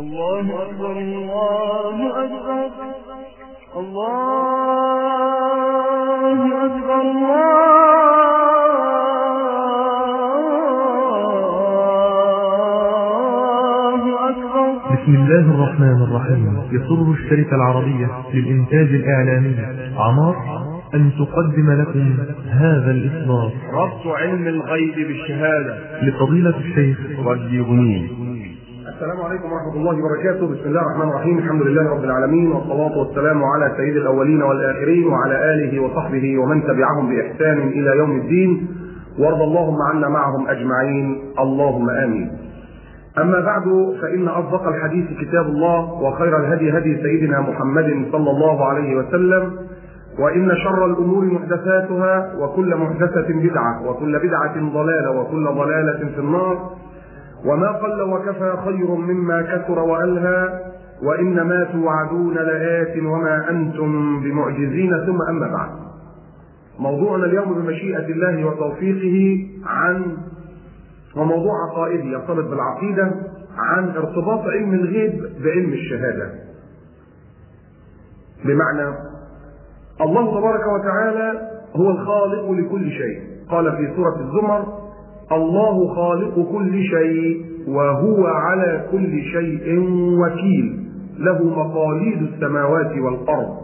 الله أكبر الله أكبر الله أكبر الله أكبر بسم الله الرحمن الرحيم يسر الشركة العربية للإنتاج الإعلامي عمار أن تقدم لكم هذا الإصدار ربط علم الغيب بالشهادة لفضيلة الشيخ رجي غنيم السلام عليكم ورحمة الله وبركاته بسم الله الرحمن الرحيم الحمد لله رب العالمين والصلاة والسلام على سيد الأولين والآخرين وعلى آله وصحبه ومن تبعهم بإحسان إلى يوم الدين وارض اللهم عنا معهم أجمعين اللهم آمين أما بعد فإن أصدق الحديث كتاب الله وخير الهدي هدي سيدنا محمد صلى الله عليه وسلم وإن شر الأمور محدثاتها وكل محدثة بدعة وكل بدعة ضلالة وكل ضلالة في النار وما قل وكفى خير مما كثر وألهى وإن ما توعدون لآت وما أنتم بمعجزين ثم أما بعد موضوعنا اليوم بمشيئة الله وتوفيقه عن وموضوع عقائدي يرتبط بالعقيدة عن ارتباط علم الغيب بعلم الشهادة بمعنى الله تبارك وتعالى هو الخالق لكل شيء قال في سورة الزمر الله خالق كل شيء وهو على كل شيء وكيل له مقاليد السماوات والأرض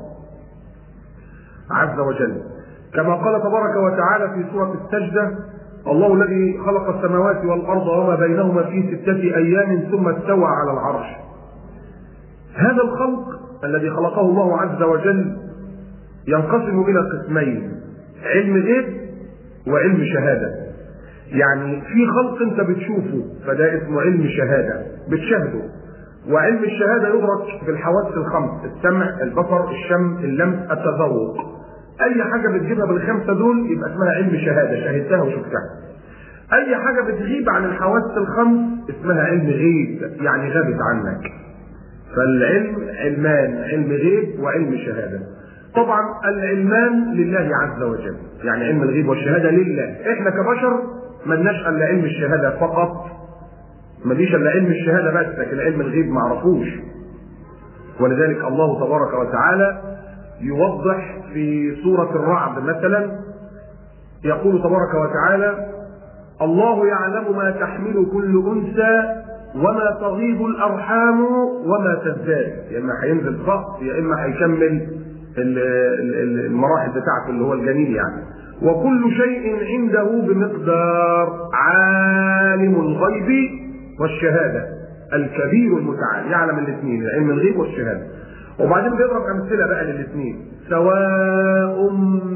عز وجل كما قال تبارك وتعالى في سورة السجدة الله الذي خلق السماوات والأرض وما بينهما في ستة أيام ثم استوى على العرش هذا الخلق الذي خلقه الله عز وجل ينقسم إلى قسمين علم غيب وعلم شهادة يعني في خلق انت بتشوفه فده اسمه علم شهادة بتشاهده وعلم الشهادة يدرك بالحواس الخمس السمع البصر الشم اللمس التذوق اي حاجة بتجيبها بالخمسة دول يبقى اسمها علم شهادة شاهدتها وشفتها اي حاجة بتغيب عن الحواس الخمس اسمها علم غيب يعني غابت عنك فالعلم علمان علم غيب وعلم شهادة طبعا العلمان لله عز وجل يعني علم الغيب والشهادة لله احنا كبشر ملناش الا علم الشهادة فقط ماليش الا علم الشهادة بس لكن علم الغيب معرفوش ولذلك الله تبارك وتعالى يوضح في سورة الرعد مثلا يقول تبارك وتعالى الله يعلم ما تحمل كل أنثى وما تغيب الأرحام وما تزداد يا إما هينزل ضغط يا إما هيكمل المراحل بتاعته اللي هو الجنين يعني وكل شيء عنده بمقدار عالم الغيب والشهادة الكبير المتعال يعلم الاثنين علم الغيب والشهادة وبعدين بيضرب امثله بقى للاثنين سواء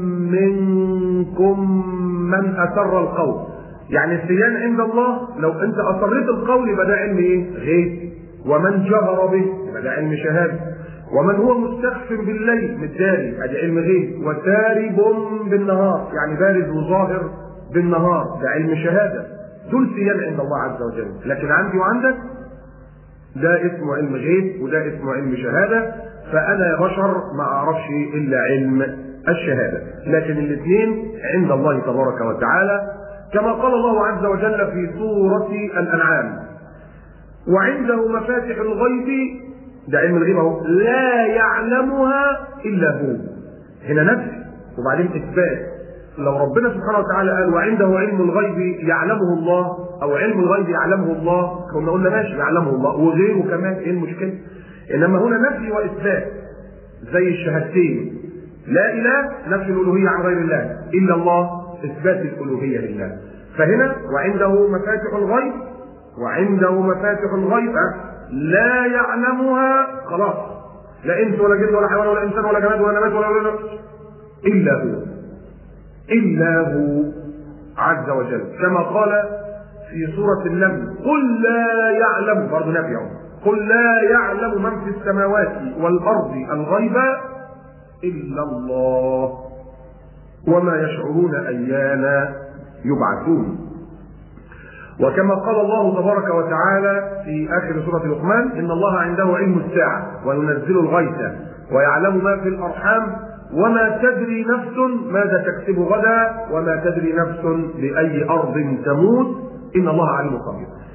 منكم من اسر القول يعني السيان عند الله لو انت اصريت القول يبقى ده علم ايه؟ غيب ومن جهر به يبقى ده علم شهاده ومن هو مستخف بالليل متداري ادي علم غيب وسارب بالنهار يعني بارز وظاهر بالنهار ده علم شهاده دول سيان عند الله عز وجل لكن عندي وعندك ده اسمه علم غيب وده اسمه علم شهاده فانا يا بشر ما اعرفش الا علم الشهاده لكن الاثنين عند الله تبارك وتعالى كما قال الله عز وجل في سوره الانعام وعنده مفاتح الغيب ده علم الغيب اهو لا يعلمها الا هو هنا نفي وبعدين اثبات لو ربنا سبحانه وتعالى قال وعنده علم الغيب يعلمه الله او علم الغيب يعلمه الله كنا قلنا ماشي يعلمه الله وغيره كمان ايه المشكله؟ انما هنا نفي واثبات زي الشهادتين لا اله نفي الالوهيه عن غير الله الا الله اثبات الالوهيه لله فهنا وعنده مفاتح الغيب وعنده مفاتح الغيب لا يعلمها خلاص لا انس ولا جن ولا حيوان ولا انسان ولا جماد ولا نبات ولا ولا الا هو الا هو عز وجل كما قال في سوره النمل قل لا يعلم برضه نبي قل لا يعلم من في السماوات والأرض الغيب إلا الله وما يشعرون أيان يبعثون وكما قال الله تبارك وتعالى في آخر سورة لقمان إن الله عنده علم الساعة وينزل الغيث ويعلم ما في الأرحام وما تدري نفس ماذا تكسب غدا وما تدري نفس بأي أرض تموت إن الله عليم خبير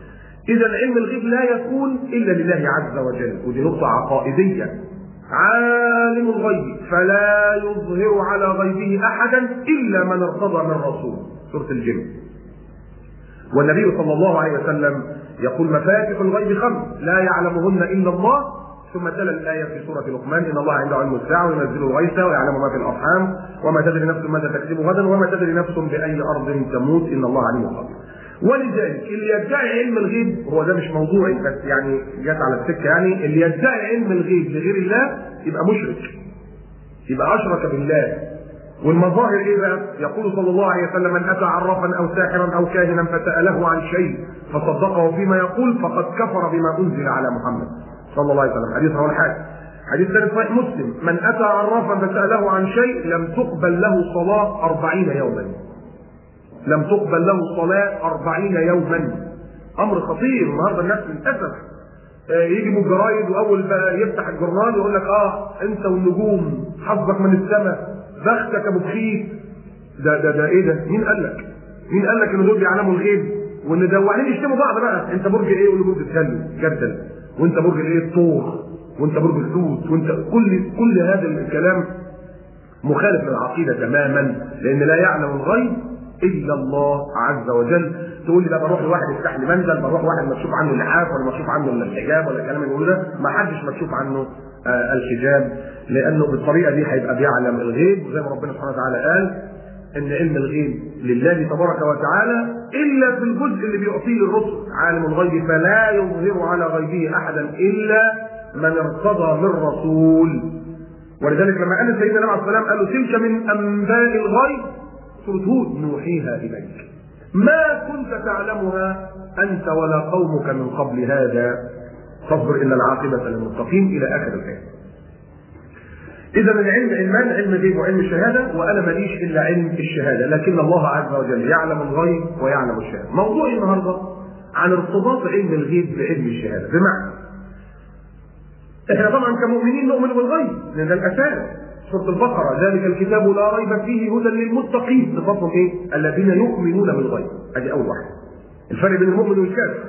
اذا علم الغيب لا يكون الا لله عز وجل ودي نقطه عقائديه عالم الغيب فلا يظهر على غيبه احدا الا من ارتضى من رسول سوره الجن والنبي صلى الله عليه وسلم يقول مفاتح الغيب خمس لا يعلمهن الا الله ثم تلا الآية في سورة لقمان إن الله عنده علم الساعة وينزل الغيث ويعلم ما في الأرحام وما تدري نفس ماذا تكسب غدا وما تدري نفس بأي أرض تموت إن الله عليم خبير. ولذلك اللي يدعي علم الغيب هو ده مش موضوعي بس يعني جت على السكة يعني اللي يدعي علم الغيب لغير الله يبقى مشرك. يبقى أشرك بالله. والمظاهر ايه بقى؟ يقول صلى الله عليه وسلم من اتى عرافا او ساحرا او كاهنا فساله عن شيء فصدقه فيما يقول فقد كفر بما انزل على محمد صلى الله عليه وسلم حديث رواه الحاكم حديث ثاني صحيح مسلم من اتى عرافا فساله عن شيء لم تقبل له صلاه أربعين يوما لم تقبل له صلاه أربعين يوما امر خطير النهارده الناس للاسف آه، يجي من الجرايد واول ما يفتح الجرنال يقول لك اه انت والنجوم حظك من السماء بختك ابو بخيت ده ده ده ايه ده؟ مين قال لك؟ مين قال لك ان دول بيعلموا الغيب؟ وان ده وبعدين يشتموا بعض بقى انت برج ايه يقول له برج الثلج جردل وانت برج الايه الطور وانت برج الحوت وانت كل كل هذا الكلام مخالف للعقيده تماما لان لا يعلم الغيب الا الله عز وجل تقول لي بقى بروح لواحد يفتح لي منزل بروح واحد مكشوف عنه اللحاف ولا مكشوف عنه الحجاب ولا الكلام اللي بيقوله ده ما حدش مكشوف عنه آه الحجاب لانه بالطريقه دي هيبقى بيعلم الغيب زي ما ربنا سبحانه وتعالى قال ان علم الغيب لله تبارك وتعالى الا في الجزء اللي بيعطيه الرسل عالم الغيب فلا يظهر على غيبه احدا الا من ارتضى من رسول ولذلك لما قال سيدنا النبي عليه الصلاه والسلام قال له تلك من انباء الغيب سوره هود نوحيها اليك ما كنت تعلمها انت ولا قومك من قبل هذا فاصبر ان العاقبه للمتقين الى اخر الايه اذا العلم علمان علم الغيب وعلم الشهاده وانا ماليش الا علم الشهاده لكن الله عز وجل يعلم الغيب ويعلم الشهاده موضوعي النهارده عن ارتباط علم الغيب بعلم الشهاده بمعنى احنا طبعا كمؤمنين نؤمن بالغيب لان ده الاساس سوره البقره ذلك الكتاب لا ريب فيه هدى للمتقين صفاتهم ايه؟ الذين يؤمنون بالغيب ادي اول واحده الفرق بين المؤمن والكافر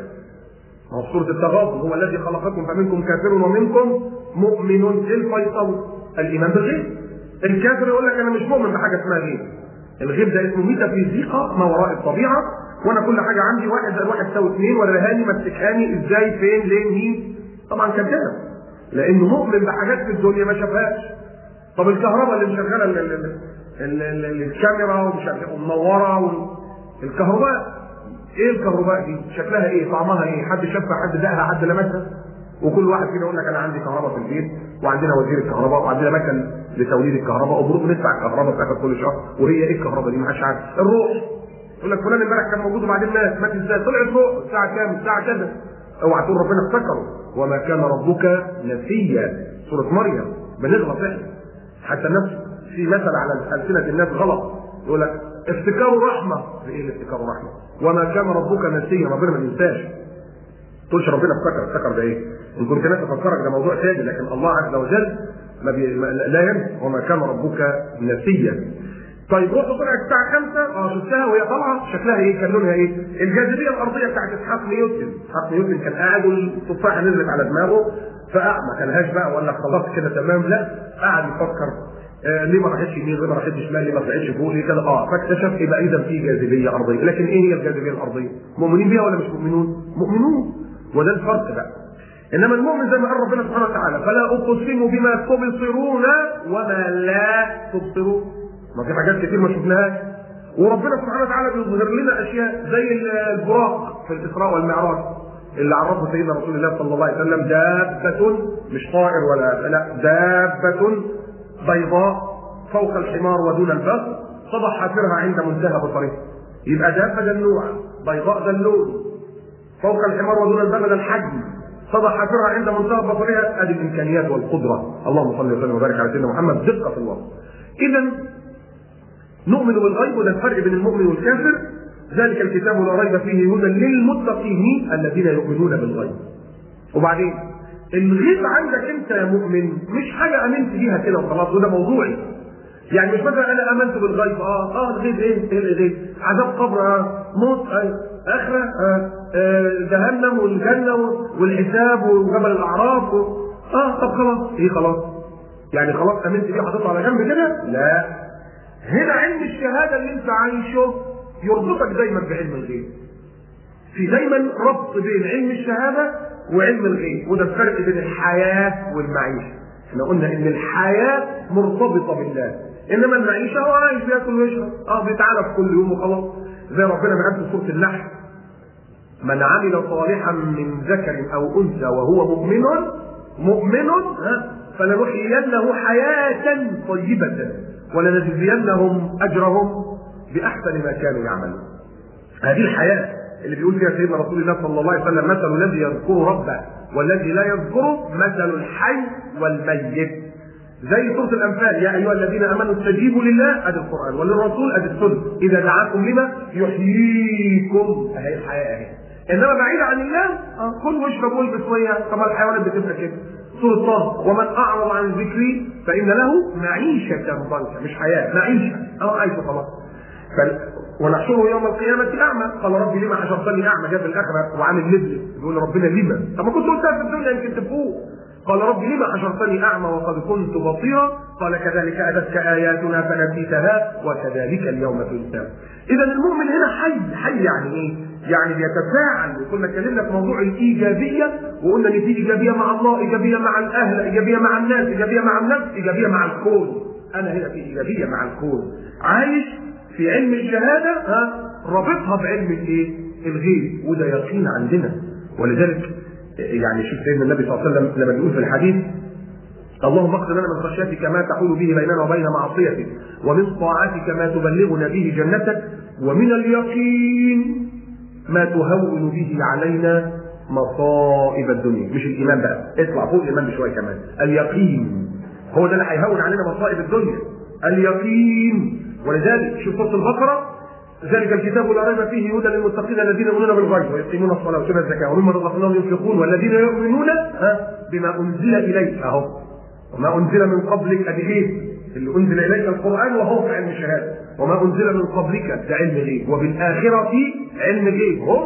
ما هو سوره التغابن هو الذي خلقكم فمنكم كافر ومنكم مؤمن ايه الفيصل؟ الايمان بالغيب الكافر يقول لك انا مش مؤمن بحاجه اسمها غيب الغيب ده اسمه ميتافيزيقا ما وراء الطبيعه وانا كل حاجه عندي واحد زائد واحد تساوي اثنين ورهاني مسكهاني ازاي فين ليه مين طبعا كان كده لانه مؤمن بحاجات في الدنيا ما شافهاش طب الكهرباء اللي مشغله ال- ال- ال- ال- ال- الكاميرا ومشغله- ومنوره وال- الكهرباء ايه الكهرباء دي؟ شكلها ايه؟ طعمها ايه؟ حد شافها حد دقها حد لمسها؟ وكل واحد فينا يقول لك انا عندي كهرباء في البيت وعندنا وزير الكهرباء وعندنا مكن لتوليد الكهرباء وبنروح ندفع الكهرباء في اخر كل شهر وهي ايه الكهرباء دي؟ ما حدش عارف الروح يقول لك فلان امبارح كان موجود وبعدين مات مات ازاي؟ طلع فوق الساعه كام؟ الساعه كذا اوعى تقول ربنا افتكره وما كان ربك نسيا سوره مريم بنغلط احنا حتى الناس في مثل على ألسنة الناس غلط يقول لك افتكار رحمة ايه الافتكار رحمة وما كان ربك نسيا ربنا ما بينساش تقولش ربنا افتكر افتكر ده ايه ان كنت ناس افكرك ده موضوع ثاني لكن الله عز وجل ما بي... ما لا ينسى وما كان ربك نسيا طيب روحوا طلعت الساعة 5 اه شفتها وهي طالعة شكلها ايه؟ كان لونها ايه؟ الجاذبية الأرضية بتاعت إسحاق نيوتن، إسحاق نيوتن كان قاعد والتفاحة نزلت على دماغه فقع ما كلهاش بقى ولا خلاص كده تمام لا قعد يفكر آه ليه ما راحتش يمين ليه ما راحتش شمال ليه ما طلعتش فوق ليه كده اه فاكتشف يبقى اذا في جاذبيه ارضيه لكن ايه هي الجاذبيه الارضيه؟ مؤمنين بيها ولا مش مؤمنون؟ مؤمنون وده الفرق بقى انما المؤمن زي ما قال ربنا سبحانه وتعالى فلا اقسم بما تبصرون وما لا تبصرون ما في حاجات كتير ما شفناهاش وربنا سبحانه وتعالى بيظهر لنا اشياء زي البراق في الاسراء والمعراج اللي عرفه سيدنا رسول الله صلى الله عليه وسلم دابة مش طائر ولا لا دابة بيضاء فوق الحمار ودون البغل صدى حافرها عند منتهى بصره يبقى دابة ده النوع بيضاء ده اللون فوق الحمار ودون البغل ده الحجم صدى حافرها عند منتهى بصرها ادي الامكانيات والقدره اللهم صل وسلم وبارك على سيدنا محمد دقه في الوصف اذا نؤمن بالغيب وده الفرق بين المؤمن والكافر ذلك الكتاب لا ريب فيه هدى للمتقين الذين يؤمنون بالغيب وبعدين الغيب عندك انت يا مؤمن مش حاجه امنت بيها كده وخلاص وده موضوعي يعني مش مثلا انا امنت بالغيب اه اه الغيب ايه؟ ايه الغيب؟ عذاب قبر اه موت اه اخره اه آه، جهنم والجنه والحساب وجبل الاعراف و... اه طب خلاص ايه خلاص يعني خلاص امنت بيه حاططه على جنب كده لا هنا علم الشهاده اللي انت عايشه يربطك دايما بعلم الغيب في دايما ربط بين علم الشهاده وعلم الغيب وده الفرق بين الحياه والمعيشه احنا قلنا ان الحياه مرتبطه بالله انما المعيشه هو عايش بياكل ويشرب اه بيتعالى في كل يوم وخلاص زي ربنا ما قال في سوره النحل من عمل صالحا من ذكر او انثى وهو مؤمن مؤمن ها فلنحيينه حياه طيبه ولنجزينهم اجرهم باحسن ما كانوا يعملون هذه الحياه اللي بيقول فيها سيدنا رسول الله صلى الله عليه وسلم مثل الذي يذكر ربه والذي لا يذكره مثل الحي والميت زي سورة الأنفال يا أيها الذين آمنوا استجيبوا لله أدي القرآن وللرسول أدي السنة إذا دعاكم لما يحييكم أهي الحياة أهي إنما بعيد عن الله آه، كل واشرب والبس ويا طب الحيوانات بتبقى كده سورة طه ومن أعرض عن ذكري فإن له معيشة ضنكا مش حياة معيشة أه عايشة خلاص فال... ونحشره يوم القيامة أعمى قال ربي لما حشرتني أعمى جاب الآخرة وعامل لبلب يقول ربنا لما طب ما كنت قلتها في الدنيا يمكن تفوق قال رب لما حشرتني أعمى وقد كنت بصيرا قال كذلك أتتك آياتنا فنسيتها وكذلك اليوم تنسى إذا المؤمن هنا حي حي يعني إيه؟ يعني بيتفاعل وكنا اتكلمنا في موضوع الإيجابية وقلنا إن في إيجابية مع الله إيجابية مع الأهل إيجابية مع الناس إيجابية مع النفس إيجابية مع الكون أنا هنا في إيجابية مع الكون عايش في علم الشهادة ها رابطها بعلم الإيه؟ الغيب وده يقين عندنا ولذلك يعني شوف سيدنا النبي صلى الله عليه وسلم لما بيقول في الحديث اللهم اغفر لنا من خشيتك ما تحول به بيننا وبين معصيتك ومن طاعتك ما تبلغنا به جنتك ومن اليقين ما تهون به علينا مصائب الدنيا مش الايمان بقى اطلع فوق الايمان بشويه كمان اليقين هو ده اللي هيهون علينا مصائب الدنيا اليقين ولذلك شوف سوره البقره ذلك الكتاب لا ريب فيه هدى للمتقين الذين يؤمنون بالغيب ويقيمون الصلاه ويؤتون الزكاه ومما رزقناهم ينفقون والذين يؤمنون ها بما انزل اليك اهو وما انزل من قبلك ادي غيب اللي انزل اليك القران وهو في علم الشهاده وما انزل من قبلك ده علم غيب وبالاخره علم غيب هم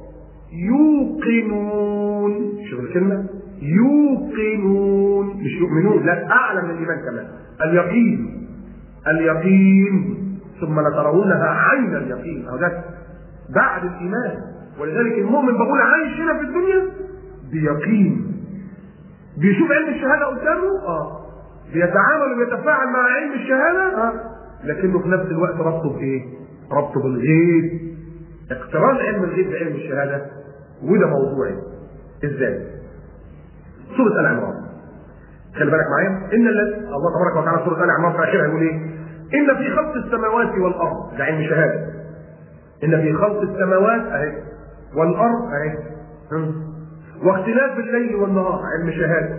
يوقنون شوف الكلمه يوقنون مش يؤمنون لا اعلى من الايمان كمان اليقين اليقين ثم لترونها عين اليقين أو ده بعد الإيمان ولذلك المؤمن بقول عايش هنا في الدنيا بيقين بيشوف علم الشهادة قدامه اه بيتعامل وبيتفاعل مع علم الشهادة اه لكنه في نفس الوقت ربطه بإيه؟ ربطه بالغيب اقتران علم الغيب بعلم الشهادة وده موضوعي ازاي؟ سورة آل عمران خلي بالك معايا ان الذي الله تبارك وتعالى سورة آل عمران في آخرها يقول ايه؟ إن في خلق السماوات والأرض ده علم شهادة إن في خلق السماوات أهي والأرض أهي واختلاف الليل والنهار علم شهادة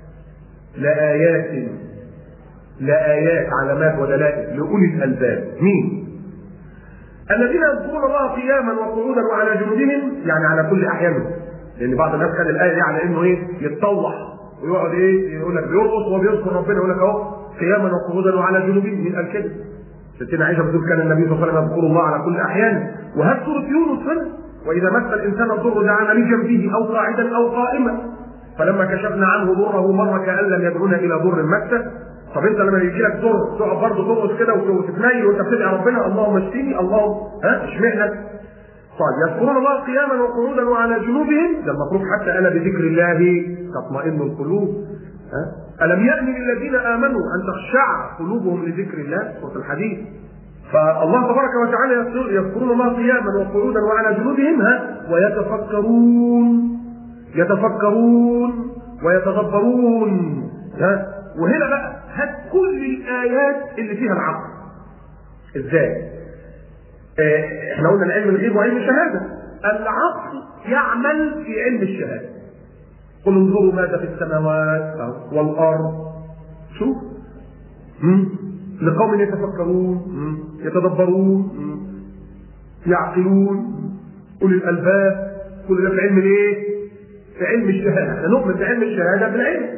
لآيات لآيات علامات ودلائل لأولي الألباب مين؟ الذين يذكرون الله قياما وقعودا وعلى جنوبهم يعني على كل أحيانهم لأن بعض الناس خد الآية دي على إنه إيه يتطوح ويقعد إيه يقول لك بيرقص وبيذكر ربنا يقول لك أهو قياما وقعودا وعلى جنوبهم من قال كده ستنا عائشه بتقول كان النبي صلى الله عليه وسلم يذكر الله على كل احيانه وهذه سوره يونس هنا واذا مس الانسان الضر دعانا لجنبه او قاعدا او قائما فلما كشفنا عنه ضره مر كان لم يدعونا الى ضر مسه طب انت لما يجي لك ضر تقعد برضه ترقص كده وتتنيل وانت بتدعي ربنا اللهم اشفيني اللهم ها اشمعنى طيب يذكرون الله قياما وقعودا وعلى جنوبهم ده المفروض حتى انا بذكر الله تطمئن القلوب ها ألم يأن للذين آمنوا أن تخشع قلوبهم لذكر الله سورة الحديث فالله تبارك وتعالى يذكرون الله قياما وقعودا وعلى جنوبهم ها ويتفكرون يتفكرون ويتدبرون ها وهنا بقى هات كل الآيات اللي فيها العقل ازاي؟ اه احنا قلنا العلم الغيب وعلم الشهادة العقل يعمل في علم الشهادة قل انظروا ماذا في السماوات والارض شوف مم. لقوم يتفكرون مم. يتدبرون مم. يعقلون اولي الالباب كل ده في علم الايه؟ في علم الشهاده احنا نؤمن بعلم الشهاده بالعلم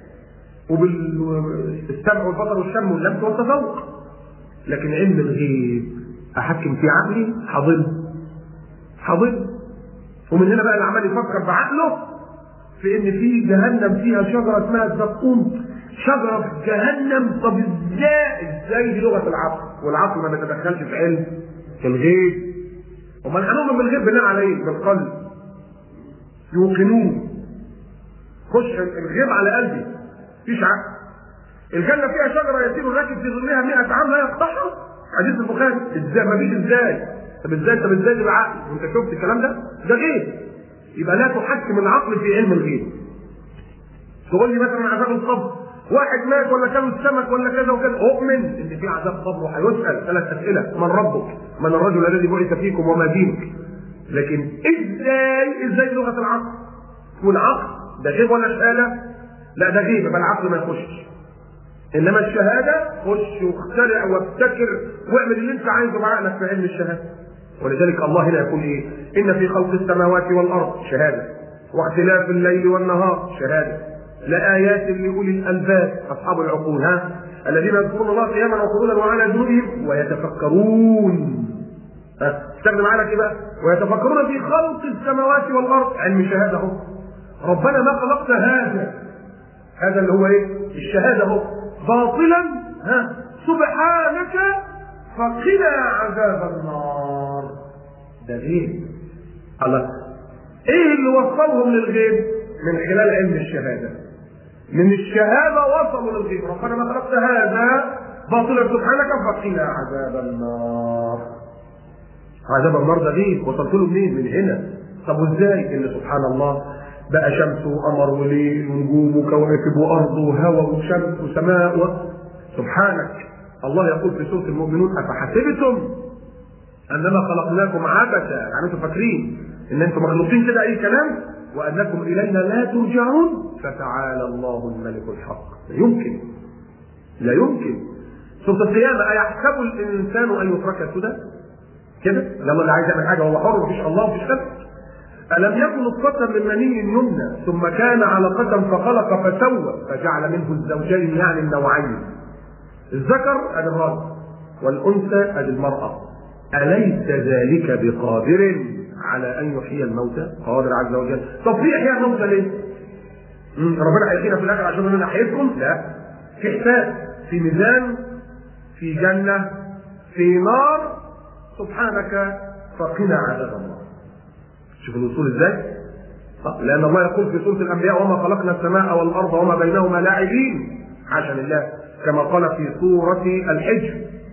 وبالسمع والبصر والشم واللمس والتذوق لكن علم الغيب احكم في عقلي حاضر حاضر ومن هنا بقى اللي عمال يفكر بعقله في ان في جهنم فيها شجره اسمها الزقوم شجره في جهنم طب ازاي ازاي دي لغه العقل والعقل ما بيتدخلش في علم في الغيب امال هنؤمن بالغيب بناء على ايه؟ بالقلب يوقنون خش الغيب على قلبي مفيش عقل الجنة فيها شجرة يسير الراكب في ظلها 100 عام لا يقطعها حديث البخاري ازاي ما فيش ازاي طب ازاي طب ازاي بالعقل وانت شفت الكلام ده ده غيب يبقى لا تحكم العقل في علم الغيب تقول لي مثلا عذاب القبر واحد مات ولا كان السمك ولا كذا وكذا اؤمن ان في عذاب قبر وهيسال ثلاث اسئله من ربك؟ من الرجل الذي بعث فيكم وما دينك؟ لكن ازاي ازاي لغه العقل؟ والعقل ده غيب ولا شهاده؟ لا ده غيب يبقى العقل ما يخشش انما الشهاده خش واخترع وابتكر واعمل اللي انت عايزه بعقلك في علم الشهاده ولذلك الله هنا يقول ايه؟ ان في خلق السماوات والارض شهاده واختلاف الليل والنهار شهاده لآيات لأولي الألباب أصحاب العقول ها الذين يذكرون الله قياما وقعودا وعلى جنوبهم ويتفكرون ها استخدم على كده ويتفكرون في خلق السماوات والأرض علم شهادة اهو ربنا ما خلقت هذا هذا اللي هو ايه؟ الشهادة اهو باطلا ها سبحانك فقنا عذاب النار ده غيب الله ايه اللي وصلهم للغيب من خلال علم الشهاده من الشهاده وصلوا للغيب ربنا ما خلقت هذا باطلا سبحانك فقنا عذاب النار عذاب النار ده غيب وصلت له منين من هنا طب وازاي ان سبحان الله بقى شمس وقمر وليل ونجوم وكواكب وارض وهواء وشمس وسماء و... سبحانك الله يقول في سوره المؤمنون افحسبتم انما خلقناكم عبثا يعني انتم فاكرين ان انتم مخلوقين كده اي كلام وانكم الينا لا ترجعون فتعالى الله الملك الحق لا يمكن لا يمكن سوره القيامه ايحسب الانسان ان يترك سدى كده يلا اللي عايز يعمل حاجه هو حر مفيش الله مفيش نفس ألم يكن نطفة من مني يمنى ثم كان علقة فخلق فسوى فجعل منه الزوجين يعني النوعين الذكر ادي الراجل والانثى ادي المراه اليس ذلك بقادر على ان يحيي الموتى قادر عز وجل طب في احياء الموتى ليه مم، ربنا هيحيينا في الاخر عشان انا احييكم لا في حساب في ميزان في جنه في نار سبحانك فقنا عذاب النار شوف الوصول ازاي طب لان الله يقول في سوره الانبياء وما خلقنا السماء والارض وما بينهما لاعبين حاشا لله كما قال في سورة الحجر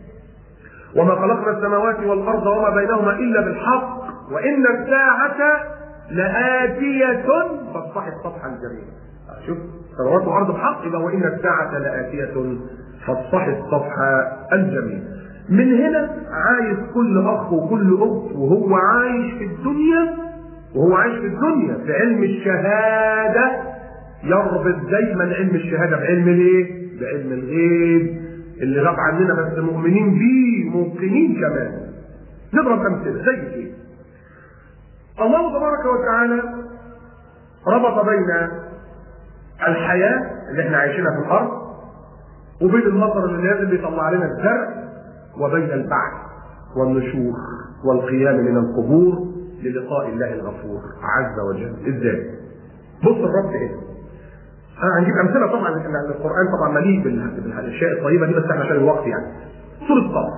وما خلقنا السماوات والأرض وما بينهما إلا بالحق وإن الساعة لآتية فاصفح الصفح الجميل شوف سماوات والأرض بحق يبقى وإن الساعة لآتية فاصفح الصفح الجميل من هنا عايز كل أخ وكل أخت وهو عايش في الدنيا وهو عايش في الدنيا في علم الشهادة يربط دايما علم الشهادة بعلم الايه؟ بعلم الغيب اللي غاب عننا بس مؤمنين بيه موقنين كمان نضرب امثله زي ايه الله تبارك وتعالى ربط بين الحياه اللي احنا عايشينها في الارض وبين المطر اللي نازل بيطلع لنا الزرع وبين البعث والنشور والقيام من القبور للقاء الله الغفور عز وجل ازاي بص الرب هنا انا هنجيب امثله طبعا لان القران طبعا مليء بالاشياء الطيبه دي بس احنا عشان الوقت يعني. سوره طه.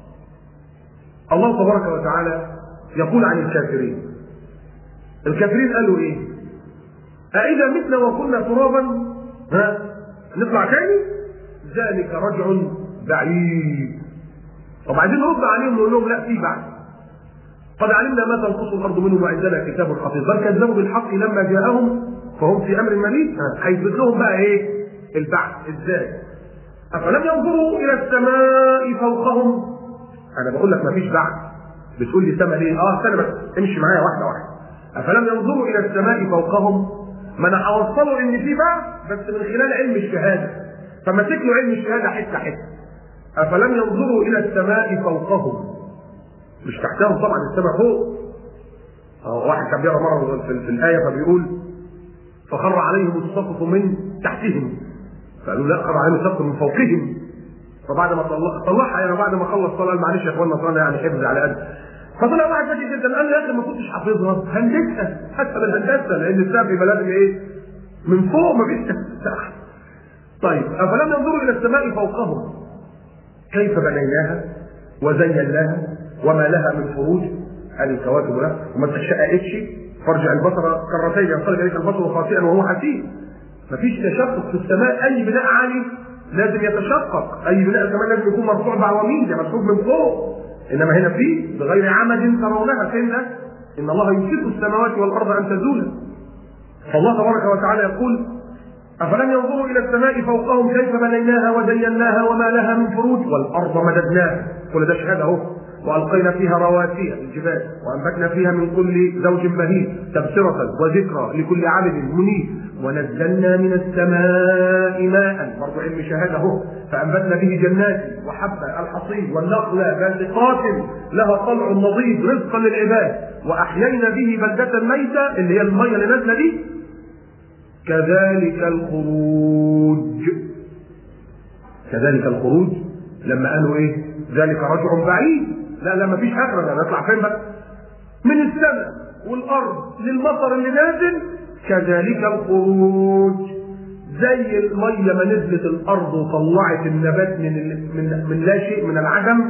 الله تبارك وتعالى يقول عن الكافرين. الكافرين قالوا ايه؟ أإذا متنا وكنا ترابا ها نطلع تاني؟ ذلك رجع بعيد. طب عايزين نرد عليهم نقول لهم لا في بعد. قد علمنا ما تنقص الارض منهم وعندنا كتاب حفيظ بل كذبوا بالحق لما جاءهم فهم في امر مريض هيثبت لهم بقى ايه البعث ازاي افلم ينظروا الى السماء فوقهم انا بقول لك مفيش بعث بتقول لي سما ليه اه استنى بس امشي معايا واحده واحده افلم ينظروا الى السماء فوقهم ما انا هوصله ان في بعث بس من خلال علم الشهاده فمسك له علم الشهاده حته حته افلم ينظروا الى السماء فوقهم مش تحتهم طبعا السماء فوق اه واحد كان بيقرا مره في, في الايه فبيقول فخر عليهم السقف من تحتهم فقالوا لا خر عليهم السقف من فوقهم فبعد ما طلع طلعها يعني بعد ما خلص طلع معلش يا اخوانا طلعنا يعني حفظ على قد فطلع واحد ذكي جدا قال له يا اخي ما كنتش حافظها هندسها حتى بالهندسه لان السقف يبقى لازم ايه؟ من فوق ما فيش سقف طيب افلم ينظروا الى السماء فوقهم كيف بنيناها وزيناها وما لها من فروج هذه الكواكب لها وما تشققتش فارجع البصر كرتين ينقلب اليك البصر خاسئا وهو حسيب مفيش تشقق في السماء اي بناء عالي لازم يتشقق اي بناء كمان لازم يكون مرفوع بعواميد ده مسحوب من فوق انما هنا في بغير عمد ترونها فين ده؟ ان الله يمسك السماوات والارض ان تزولا فالله تبارك وتعالى يقول أفلم ينظروا إلى السماء فوقهم كيف بنيناها وزيناها وما لها من فروج والأرض مددناها كل ده شهادة أهو وألقينا فيها رواسي الجبال وأنبتنا فيها من كل زوج بهيج تبصرة وذكرى لكل عبد منيب ونزلنا من السماء ماء برضو علم شهادة أهو فأنبتنا به جنات وحب الحصيد والنخل باسقات لها طلع نضيد رزقا للعباد وأحيينا به بلدة ميتة اللي هي المية اللي نازلة دي كذلك الخروج كذلك الخروج لما قالوا ايه ذلك رجع بعيد لا لا مفيش اخره ده نطلع فين بقى من السماء والارض للمطر اللي نازل كذلك الخروج زي الميه ما نزلت الارض وطلعت النبات من ال- من من لا شيء من العدم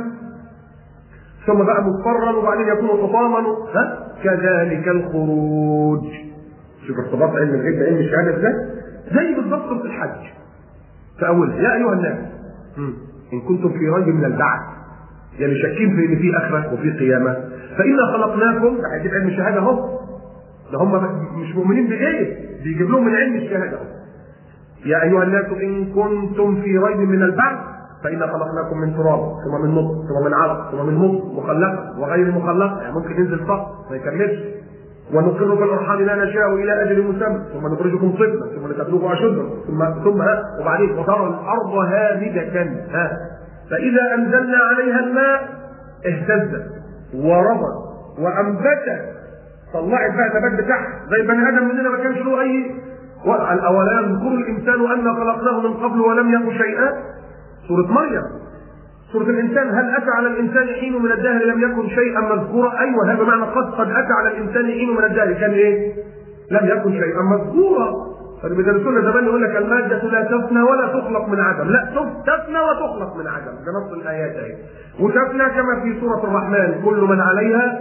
ثم بقى مضطرا وبعدين يكون حطاما ها كذلك الخروج شوف ارتباط علم الغيب بعلم الشهاده ازاي زي بالضبط سوره الحج في اولها يا ايها الناس مم. ان كنتم في ريب من البعث يعني شاكين في ان في اخره وفي قيامه فانا خلقناكم ده هيجيب علم الشهاده اهو ده هم مش مؤمنين بغير بيجيب لهم من علم الشهاده اهو يا ايها الناس ان كنتم في ريب من البعث فإنا خلقناكم من تراب ثم من نطف ثم من علق ثم من مضغ مخلقة وغير مخلقة يعني ممكن ينزل فقط ما يكملش ونقر في الارحام لا نشاء الى اجل مسمى ثم نخرجكم طفلا ثم لتبلغوا اشدكم ثم ثم ها وبعدين وترى الارض هامده ها فاذا انزلنا عليها الماء اهتزت وربت وانبتت طلعت بقى نبات بتاعها زي البني ادم مننا ما كانش له اي اولا يذكر الانسان انا خلقناه من قبل ولم يكن شيئا سوره مريم سورة الإنسان هل أتى على الإنسان حين من الدهر لم يكن شيئا مذكورا؟ أيوه هذا معنى قد قد أتى على الإنسان حين من الدهر كان إيه؟ لم يكن شيئا مذكورا. فبيدرسونا زمان يقول لك المادة لا تفنى ولا تخلق من عدم، لا تفنى وتخلق من عدم، ده نص الآيات أهي. وتفنى كما في سورة الرحمن كل من عليها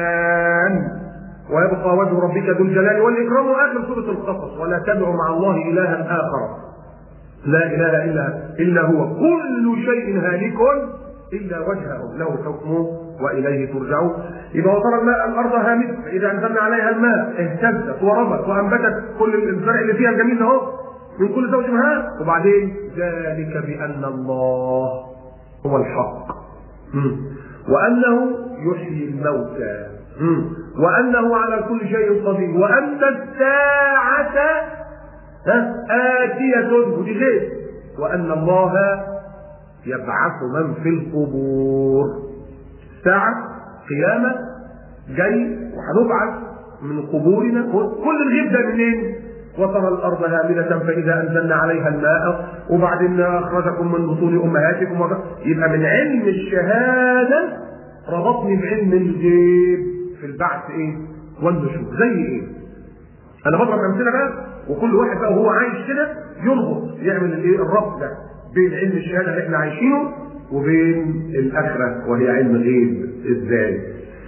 فان ويبقى وجه ربك ذو الجلال والإكرام وآخر سورة القصص ولا تدعوا مع الله إلها آخر لا اله الا الا هو كل شيء هالك الا وجهه له الحكم واليه ترجعون اذا وصل الماء الارض هامده فاذا انزلنا عليها الماء اهتزت وربت وانبتت كل الزرع اللي فيها الجميل اهو من كل زوج منها وبعدين ذلك بان الله هو الحق مم. وانه يحيي الموتى مم. وانه على كل شيء قدير وان الساعه ها آتية ودي غير وأن الله يبعث من في القبور ساعة قيامة جاي وهنبعث من قبورنا كل الغيب ده منين؟ وترى الأرض هامدة فإذا أنزلنا عليها الماء وبعدين أخرجكم من بطون أمهاتكم وده. يبقى من علم الشهادة ربطني بعلم الغيب في البعث إيه؟ والنشور زي إيه؟ أنا بضرب أمثلة بقى وكل واحد بقى وهو عايش كده يربط يعمل الايه الربط ده بين علم الشهاده اللي احنا عايشينه وبين الاخره وهي علم الغيب ازاي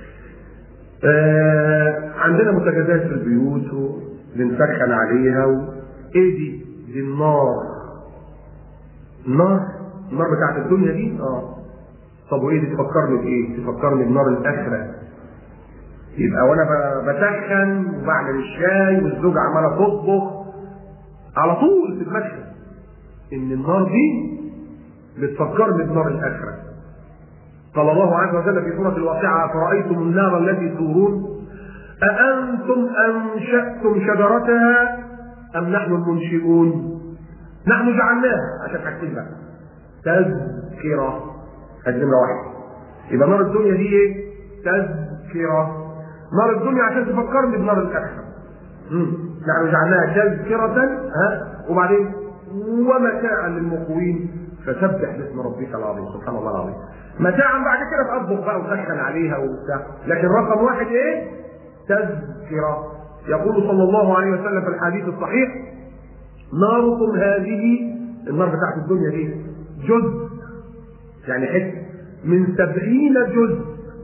آه عندنا متجازات في البيوت وبنسخن عليها و... ايه دي؟ دي النار النار النار بتاعت الدنيا دي اه طب وايه دي تفكرني بايه؟ تفكرني بنار الاخره يبقى وانا بسخن وبعمل الشاي والزوجة عمالة تطبخ على طول في المشهد ان النار دي بتفكرني بنار الاخرة قال الله عز وجل في سورة الواقعة أفرأيتم النار التي تورون أأنتم أنشأتم شجرتها أم نحن المنشئون نحن جعلناها عشان حاجتين بقى تذكرة هذه نمرة واحد يبقى نار الدنيا دي ايه؟ تذكرة نار الدنيا عشان تفكرني بنار الاخره. نحن جعلناها تذكرة ها وبعدين ومتاعا للمقوين فسبح باسم ربك العظيم سبحان الله العظيم متاعا بعد كده تطبخ بقى وتسخن عليها وبتاع لكن رقم واحد ايه تذكرة يقول صلى الله عليه وسلم في الحديث الصحيح ناركم هذه النار بتاعت الدنيا دي جزء يعني حته من سبعين جزء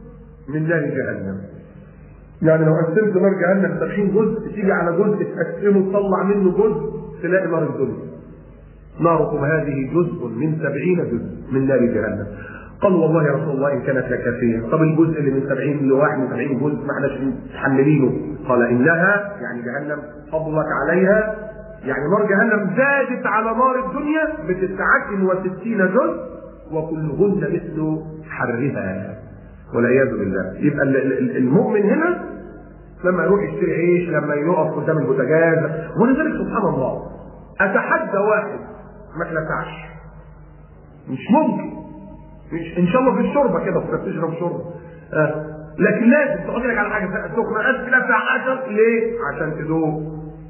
من نار جهنم يعني لو قسمت نار جهنم 70 جزء تيجي على جزء تقسمه تطلع منه جزء تلاقي نار الدنيا ناركم هذه جزء من سبعين جزء من نار جهنم قال والله يا رسول الله ان كانت لكافيه طب الجزء اللي من 70 لواحد من 70 جزء ما احناش متحملينه قال انها يعني جهنم فضلك عليها يعني نار جهنم زادت على نار الدنيا بتسعة وستين جزء وكلهن مثل حرها والعياذ بالله يبقى المؤمن هنا لما يروح يشتري عيش لما يقف قدام البوتاجاز ولذلك سبحان الله اتحدى واحد ما اتلسعش مش ممكن مش ان شاء الله في الشوربه كده كنت بتشرب شوربه آه. لكن لازم تحط لك على حاجه سخنه قد كده بتاع عشان ليه؟ عشان تدوق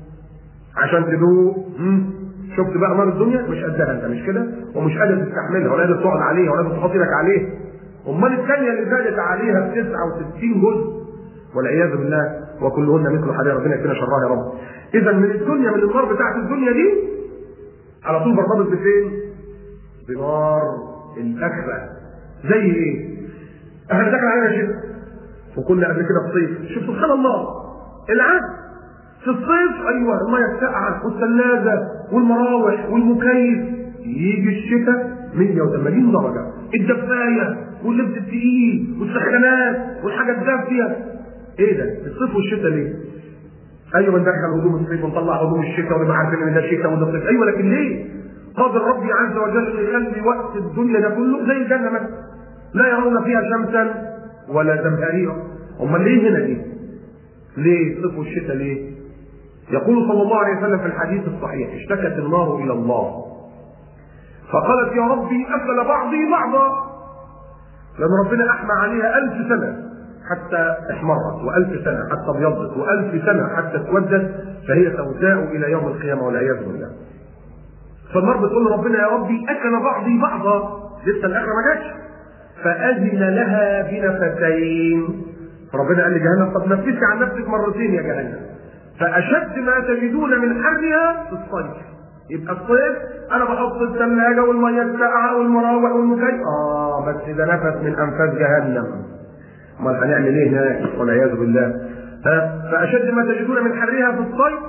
عشان تدوق شفت بقى نار الدنيا مش قدها انت مش كده ومش قادر تستحملها ولا قادر تقعد عليها ولا قادر تحط ايدك عليها امال الثانيه اللي زادت عليها ب 69 جزء والعياذ بالله وكلهن مثل حرير ربنا يكفينا شرها يا رب اذا من الدنيا من النار بتاعت الدنيا دي على طول برتبط بفين؟ بنار الاخره زي ايه؟ احنا دخل علينا شتاء وكنا قبل كده في صيف شوف سبحان الله العكس في الصيف ايوه الميه الساقعه والثلاجه والمراوح والمكيف يجي الشتاء 180 درجه الدفايه واللبس التقيل والسخانات والحاجه الدافيه ايه ده؟ الصيف والشتاء ليه؟ ايوه بندخل هدوم الصيف ونطلع هدوم الشتاء ونبقى عارفين ان ده شتاء وده صيف ايوه لكن ليه؟ قادر ربي عز وجل يخلي وقت الدنيا ده كله زي الجنه مثلا لا يرون فيها شمسا ولا زمهريرا امال ليه هنا دي؟ ليه الصيف والشتاء ليه؟ يقول صلى الله عليه وسلم في الحديث الصحيح اشتكت النار الى الله فقالت يا ربي اكل بعضي بعضا لان ربنا احمى عليها ألف سنه حتى احمرت وألف سنه حتى ابيضت وألف سنه حتى اسودت فهي سوداء الى يوم القيامه والعياذ بالله فالنار بتقول لربنا يا ربي اكل بعضي بعضا لسه الاخره ما جاتش فاذن لها بنفسين ربنا قال لجهنم طب نفسي عن نفسك مرتين يا جهنم فاشد ما تجدون من حرها في الصيف يبقى الصيف انا بحط الثلاجه والميه الساقعه والمراوح والمكيف اه بس ده نفس من انفاس جهنم امال هنعمل ايه هناك والعياذ بالله ها فاشد ما تجدون من حرها في الصيف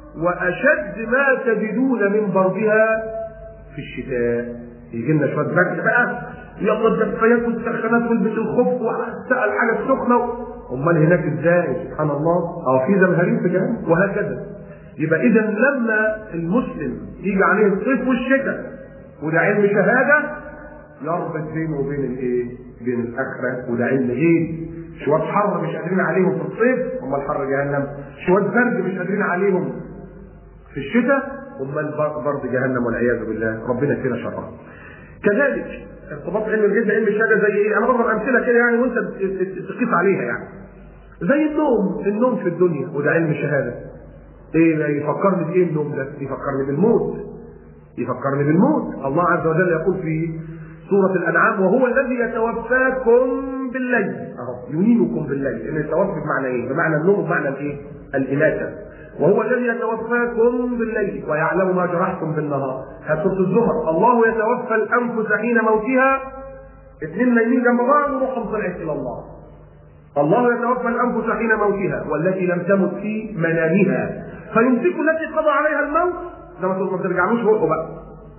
واشد ما تجدون من بردها في الشتاء يجي لنا شويه برد بقى يلا الدفايات والسخانات والبس الخف والسقى الحاجه السخنه امال هناك ازاي سبحان الله اه في زمهرير في جهنم وهكذا يبقى اذا لما المسلم يجي عليه الصيف والشتاء وده علم شهاده يربط بينه وبين الايه؟ بين الاخره وده علم غيب شويه حر مش قادرين عليهم في الصيف امال حر جهنم شويه برد مش قادرين عليهم في الشتاء امال برد جهنم والعياذ بالله ربنا يكفينا شرها كذلك ارتباط علم الجد علم الشهاده زي ايه؟ انا بضرب امثله كده يعني وانت تقيس عليها يعني. زي النوم، النوم في الدنيا وده علم الشهاده. ايه ده يفكرني بايه النوم ده؟ يفكرني بالموت. يفكرني بالموت، الله عز وجل يقول في سورة الأنعام وهو الذي يتوفاكم بالليل، أهو ينيمكم بالليل، لأن التوفي بمعنى إيه؟ بمعنى النوم بمعنى الإيه؟ الإماتة. وهو الذي يتوفاكم بالليل ويعلم ما جرحتم بالنهار سورة الزمر الله يتوفى الأنفس حين موتها اثنين نايمين جنب بعض وروحهم طلعت إلى الله الله يتوفى الأنفس حين موتها والتي لم تمت في منامها فيمسك التي قضى عليها الموت زي ما تقول ما ترجعلوش روحه بقى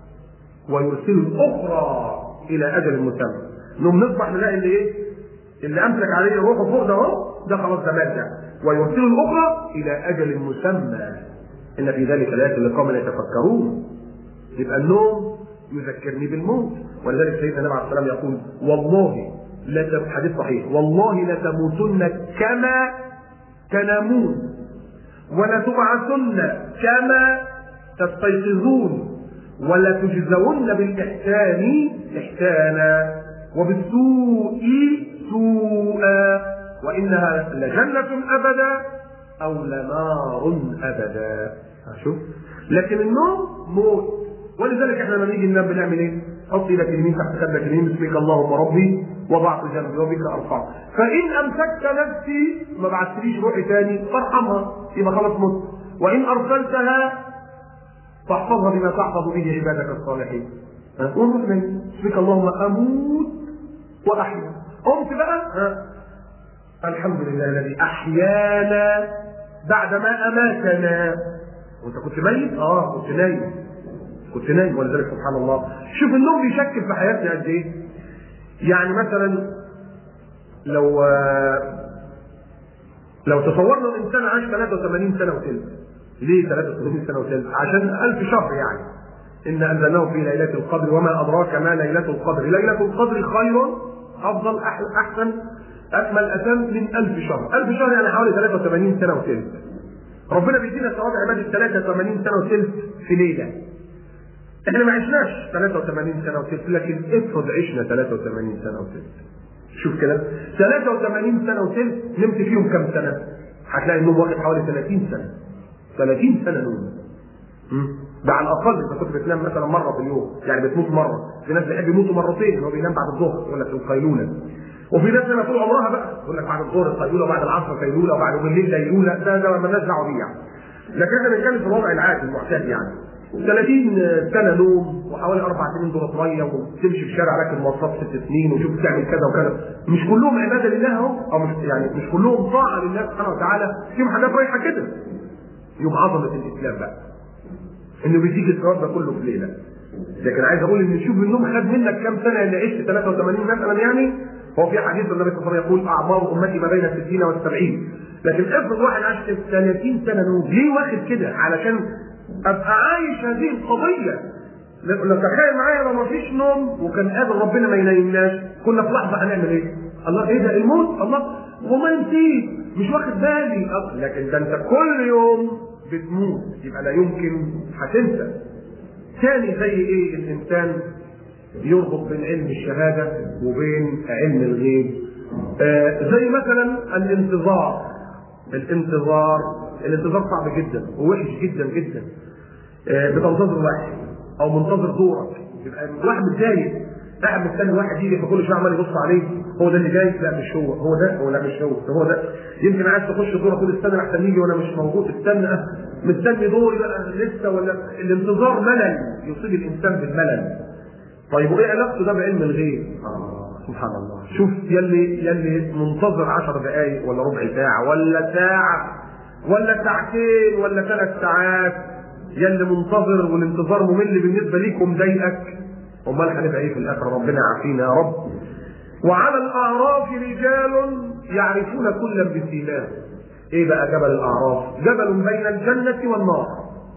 ويرسل الأخرى إلى أجل مسمى نقوم نصبح نلاقي اللي إيه؟ اللي أمسك عليه روحه فوق ده أهو ده خلاص ده مات ده ويرسل الأخرى إلى أجل مسمى إن في ذلك لآيات لقوم يتفكرون يبقى النوم يذكرني بالموت ولذلك سيدنا النبي عليه السلام يقول والله لا حديث صحيح والله لتموتن كما تنامون ولتبعثن كما تستيقظون ولتجزون بالإحسان إحسانا وبالسوء سوءا وإنها لجنة أبدا أو لنار أبدا شوف لكن النوم موت ولذلك احنا لما نيجي ننام بنعمل ايه؟ حط ايدك اليمين تحت خدك اليمين باسمك اللهم ربي وضعت جنبي وبك ارفع فان امسكت نفسي ما بعتليش روحي تاني فارحمها يبقى خلاص مت وان ارسلتها فاحفظها بما تحفظ به عبادك الصالحين ها؟ ونروح نايم باسمك اللهم اموت واحيا قمت بقى ها؟ الحمد لله الذي احيانا بعدما اماتنا وانت كنت ميت؟ اه كنت نايم كنت نايم ولذلك سبحان الله شوف النوم بيشكل في حياتنا قد ايه يعني مثلا لو لو تصورنا الانسان عاش 83 سنه وثلث ليه 83 سنه وثلث عشان 1000 شهر يعني ان انزلناه في ليله القدر وما ادراك ما ليله القدر ليله القدر خير افضل أح- احسن اكمل اتم من 1000 شهر 1000 شهر يعني حوالي 83 سنه وثلث ربنا بيدينا ثواب عباده 83 سنه وثلث في ليله احنا ما عشناش 83 سنه وثلث لكن افرض عشنا 83 سنه وثلث شوف كده 83 سنه وثلث نمت فيهم كم سنه هتلاقي النوم واخد حوالي 30 سنه 30 سنه نوم مم. ده على الاقل انت كنت بتنام مثلا مره في اليوم يعني بتموت مره في ناس بيحب يموتوا مرتين هو بينام بعد الظهر يقول لك القيلوله وفي ناس لما طول عمرها بقى يقول لك بعد الظهر القيلوله وبعد العصر قيلوله وبعد بالليل قيلوله ده ده مالناش دعوه بيه يعني لكن احنا بنتكلم في الوضع العادي المعتاد يعني 30 سنه نوم وحوالي اربع سنين دورة ميه وتمشي في شارع راكب مواصلات ست سنين وشوف تعمل كذا وكذا مش كلهم عباده لله اهو او مش يعني مش كلهم طاعه لله سبحانه وتعالى فيهم حاجات رايحه كده يوم عظمه الاسلام بقى انه بيديك الثواب ده كله في ليله لكن عايز اقول ان شوف النوم خد منك كام سنه اللي عشت 83 مثلا يعني هو في حديث النبي صلى الله عليه وسلم يقول اعمار امتي ما بين الستين والسبعين لكن افرض واحد عاش 30 سنه نوم ليه واخد كده علشان ابقى عايش هذه القضيه لو تخيل معايا لو ما فيش نوم وكان قادر ربنا ما ينيمناش كنا في لحظه هنعمل ايه؟ الله ايه ده الموت الله وما نسيت مش واخد بالي أه، لكن ده انت كل يوم بتموت يبقى لا يمكن هتنسى ثاني زي ايه الانسان يربط بين علم الشهاده وبين علم الغيب آه زي مثلا الانتظار الانتظار الانتظار صعب جدا ووحش جدا جدا آه بتنتظر واحد او منتظر دورك يبقى واحد متضايق قاعد مستني واحد يجي فكل شويه عمال يبص عليه هو ده اللي جاي لا مش هو هو ده هو لا مش هو ده هو ده يمكن عايز تخش دورة طول السنه لحسن يجي وانا مش موجود استنى أه، مستني دوري بقى لسه ولا الانتظار ملل يصيب الانسان بالملل طيب وايه علاقته ده بعلم الغيب؟ آه سبحان الله شوف يلي يلي منتظر 10 دقائق ولا ربع ساعه ولا ساعه ولا ساعتين ولا ثلاث ساعات يلي منتظر والانتظار ممل بالنسبه ليك ومضايقك امال هنبقى ايه في الاخره ربنا يعافينا يا رب وعلى الاعراف رجال يعرفون كلا بسيماه ايه بقى جبل الاعراف جبل بين الجنه والنار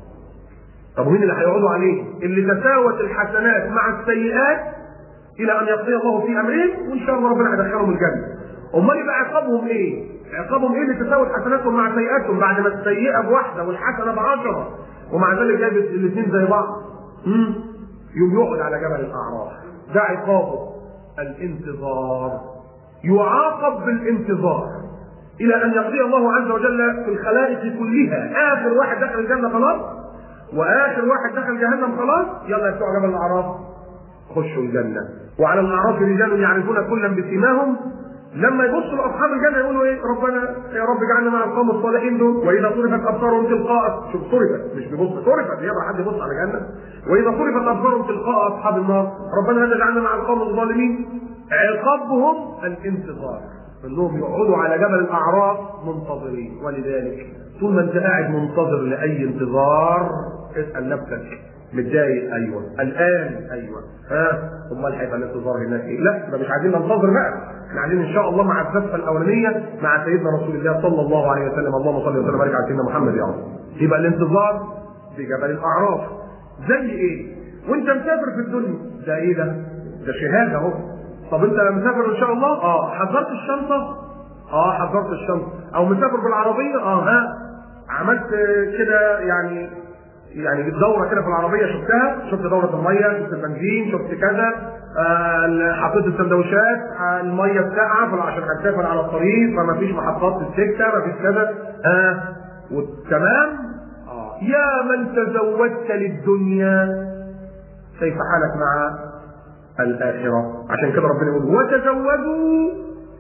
طب ومين اللي هيقعدوا عليه اللي تساوت الحسنات مع السيئات الى ان يقضي الله في امرهم وان شاء الله ربنا هيدخلهم الجنه امال يبقى عقابهم ايه عقابهم ايه اللي تساوت حسناتهم مع سيئاتهم بعد ما السيئه بواحده والحسنه بعشره ومع ذلك جايب الاثنين زي بعض امم يوم يقعد على جبل الاعراف ده عقابه الانتظار يعاقب بالانتظار الى ان يقضي الله عز وجل في الخلائق كلها اخر واحد دخل الجنه خلاص واخر واحد دخل جهنم خلاص يلا يا بتوع جبل الاعراف خشوا الجنه وعلى الاعراف رجال يعرفون كلا بسيماهم لما يبصوا لاصحاب الجنه يقولوا ايه ربنا يا رب اجعلنا مع القوم الصالحين دول واذا صرفت ابصارهم تلقاء شوف صرفت مش بيبص صرفت يلا حد يبص على الجنه واذا صرفت ابصارهم تلقاء اصحاب النار ربنا لا تجعلنا مع القوم الظالمين عقابهم الانتظار انهم يقعدوا على جبل الاعراف منتظرين ولذلك طول ما انت قاعد منتظر لاي انتظار اسال نفسك متضايق ايوه قلقان ايوه ها امال هيبقى الانتظار هناك ايه؟ لا ده مش عايزين ننتظر بقى احنا عايزين ان شاء الله مع الزفه الاولانيه مع سيدنا رسول الله صلى الله عليه وسلم اللهم صل وسلم وبارك على سيدنا محمد يا رب يبقى الانتظار في جبل الاعراف زي ايه؟ وانت مسافر في الدنيا ده ايه ده؟ ده شهاده اهو طب انت مسافر ان شاء الله؟ اه حضرت الشنطه؟ اه حضرت الشنطه او مسافر بالعربيه؟ اه ها عملت كده يعني يعني دوره كده في العربيه شفتها شفت دوره الميه شفت البنزين شفت كذا آه حطيت السندوتشات آه الميه بتاعها عشان هتسافر على الطريق فما فيش محطات في السكه ما فيش كذا آه وتمام آه يا من تزودت للدنيا كيف حالك مع الآخرة عشان كده ربنا يقول وتزودوا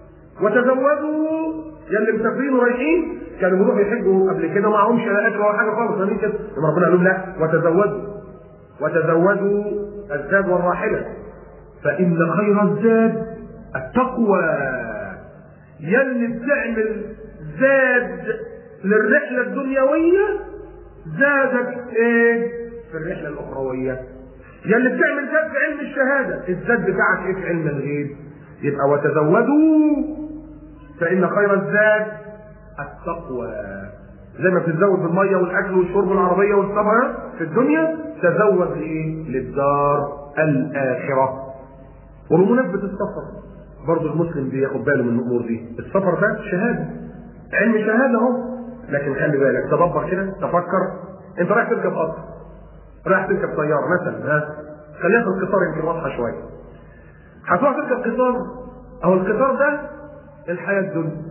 وتزودوا يا اللي مسافرين ورايحين كانوا بيروحوا يحجوا قبل كده معهمش لا اكل ولا حاجه خالص فاهمين كده لما ربنا قال لهم لا وتزودوا وتزودوا الزاد والراحله فان خير الزاد التقوى يا اللي بتعمل زاد للرحله الدنيويه زادك ايه في الرحله الاخرويه يا اللي بتعمل زاد في علم الشهاده الزاد بتاعك ايه في علم الغيب يبقى وتزودوا فان خير الزاد التقوى زي ما بتتزود بالميه والاكل والشرب والعربيه والسفر في الدنيا تزود لايه؟ للدار الاخره. وبمناسبه السفر برضه المسلم بياخد باله من الامور دي، السفر ده شهاده علم شهاده اهو لكن خلي بالك تدبر كده تفكر انت رايح تركب قطر رايح تركب طياره مثلا ها خليها في القطار يمكن واضحه شويه هتروح تركب قطار اهو القطار ده الحياه الدنيا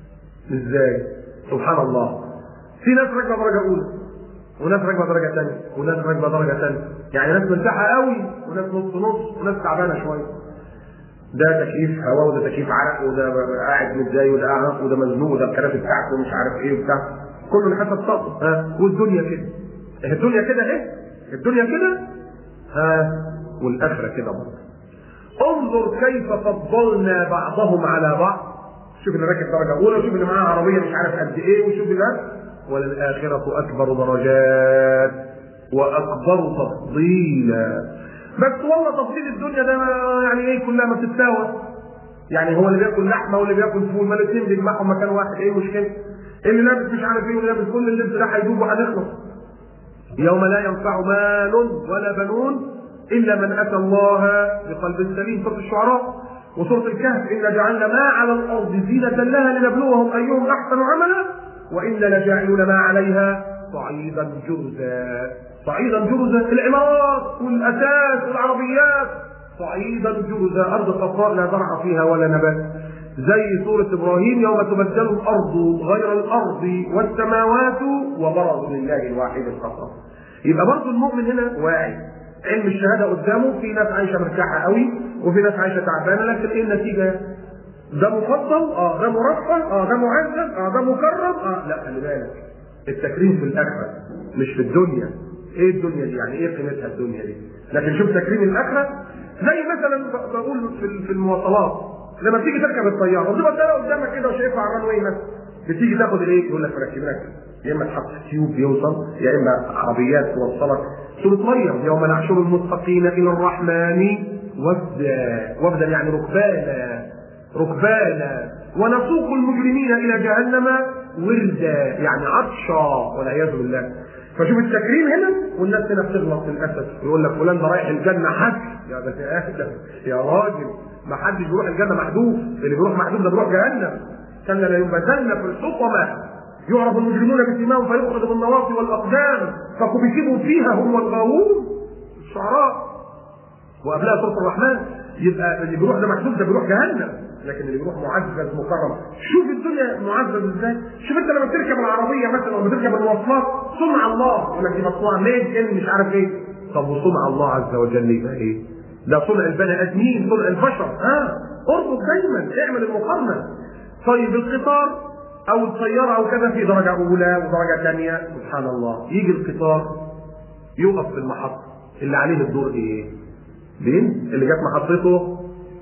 ازاي؟ سبحان الله في ناس راكبه درجه اولى وناس راكبه درجه ثانيه وناس راكبه درجه ثانيه يعني ناس مرتاحه قوي وناس نص نص وناس تعبانه شويه ده تكييف هواء وده تكييف عرق وده قاعد متضايق وده قاعد وده مزنوق وده الكراسي بتاعته ومش عارف ايه وبتاع كله حسب طاقته ها والدنيا كده الدنيا كده اهي الدنيا كده ها والاخره كده برضه انظر كيف فضلنا بعضهم على بعض شوف اللي راكب درجه اولى وشوف اللي معاه عربيه مش عارف قد ايه وشوف اللي وللآخرة أكبر درجات وأكبر تفضيلا بس والله تفضيل الدنيا ده يعني ايه كلها ما بتتساوى يعني هو اللي بياكل لحمه واللي بياكل فول ما الاثنين بيجمعهم مكان واحد ايه المشكله؟ اللي لابس مش عارف ايه واللي لابس كل اللبس ده هيدوب وهنخلص يوم لا ينفع مال ولا بنون الا من اتى الله بقلب سليم سوره الشعراء وسوره الكهف انا جعلنا ما على الارض زينه لها لنبلوهم ايهم احسن عملا وانا لجاعلون ما عليها صعيدا جرزا صعيدا جرزا العمارات والاساس والعربيات صعيدا جرزا ارض صفراء لا زرع فيها ولا نبات زي سورة إبراهيم يوم تبدل الأرض غير الأرض والسماوات وبرزوا لله الواحد القهار. يبقى برضه المؤمن هنا واعي. علم الشهادة قدامه في ناس عايشة مرتاحة قوي وفي ناس عايشة تعبانة لكن إيه النتيجة؟ ده مفضل اه ده مرفه اه ده معزز اه ده مكرم اه لا خلي بالك التكريم في الاخره مش في الدنيا ايه الدنيا دي يعني ايه قيمتها الدنيا دي لكن شوف تكريم الاخره زي مثلا بقول في في المواصلات لما بتيجي تركب الطياره وتبقى الطياره قدامك كده وشايفها على الران مثلا بتيجي تاخد الايه يقول لك ركب لك يا اما تحط تيوب يوصل يا اما عربيات توصلك سوره مريم يوم نحشر المتقين الى الرحمن وفدا وفدا يعني ركبانا ركبانا ونسوق المجرمين الى جهنم وردا يعني عطشا والعياذ بالله فشوف التكريم هنا والناس هنا بتغلط للاسف يقول لك فلان ده رايح الجنه حج يا بني ادم يا راجل ما حدش بيروح الجنه محذوف اللي بيروح محذوف ده بيروح جهنم كلا لا ينبذن في الحطمه يعرف المجرمون بسماهم فيخرج بالنواصي والاقدام فكبكبوا فيها هم والغاوون الشعراء وقبلها سوره الرحمن يبقى اللي بيروح ده محذوف ده بيروح جهنم لكن اللي بيروح معزز مكرم شوف الدنيا معزز ازاي شوف انت لما تركب العربيه مثلا لما تركب المواصلات صنع الله يقول لك دي مصنوعه ميد ان مش عارف ايه طب وصنع الله عز وجل يبقى ايه ده صنع البني ادمين صنع البشر ها اربط دايما اعمل المقارنه طيب القطار او الطياره او كذا في درجه اولى ودرجه ثانيه سبحان الله يجي القطار يقف في المحطه اللي عليه الدور ايه؟ فين؟ اللي جت محطته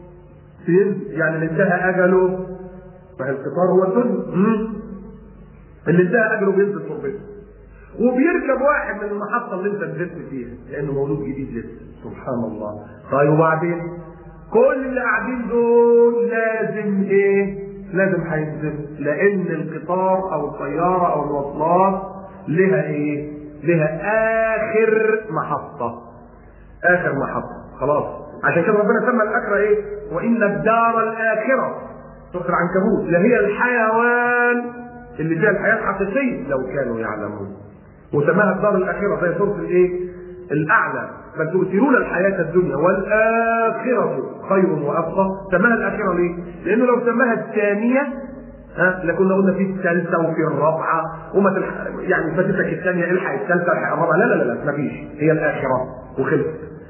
فين؟ يعني اللي انتهى اجله ما هي القطار هو الدنيا اللي انتهى اجله بينزل تربته وبيركب واحد من المحطه اللي انت نزلت فيها لانه مولود جديد لسه سبحان الله طيب وبعدين كل اللي قاعدين دول لازم ايه؟ لازم هينزلوا لان القطار او الطياره او المواصلات لها ايه؟ لها اخر محطه اخر محطه خلاص عشان كده ربنا سمى الاخره ايه؟ وان الدار الاخره سوره العنكبوت لهي الحيوان اللي فيها الحياه الحقيقيه لو كانوا يعلمون وسماها الدار الاخره زي سوره الايه؟ الاعلى بل تؤثرون الحياه الدنيا والاخره خير وابقى سماها الاخره ليه؟ لانه لو سماها الثانيه ها لكنا قلنا في الثالثه وفي الرابعه وما تلح... يعني فاتتك الثانيه الحق الثالثه الحق الرابعه لا لا لا لا مفيش هي الاخره وخلصت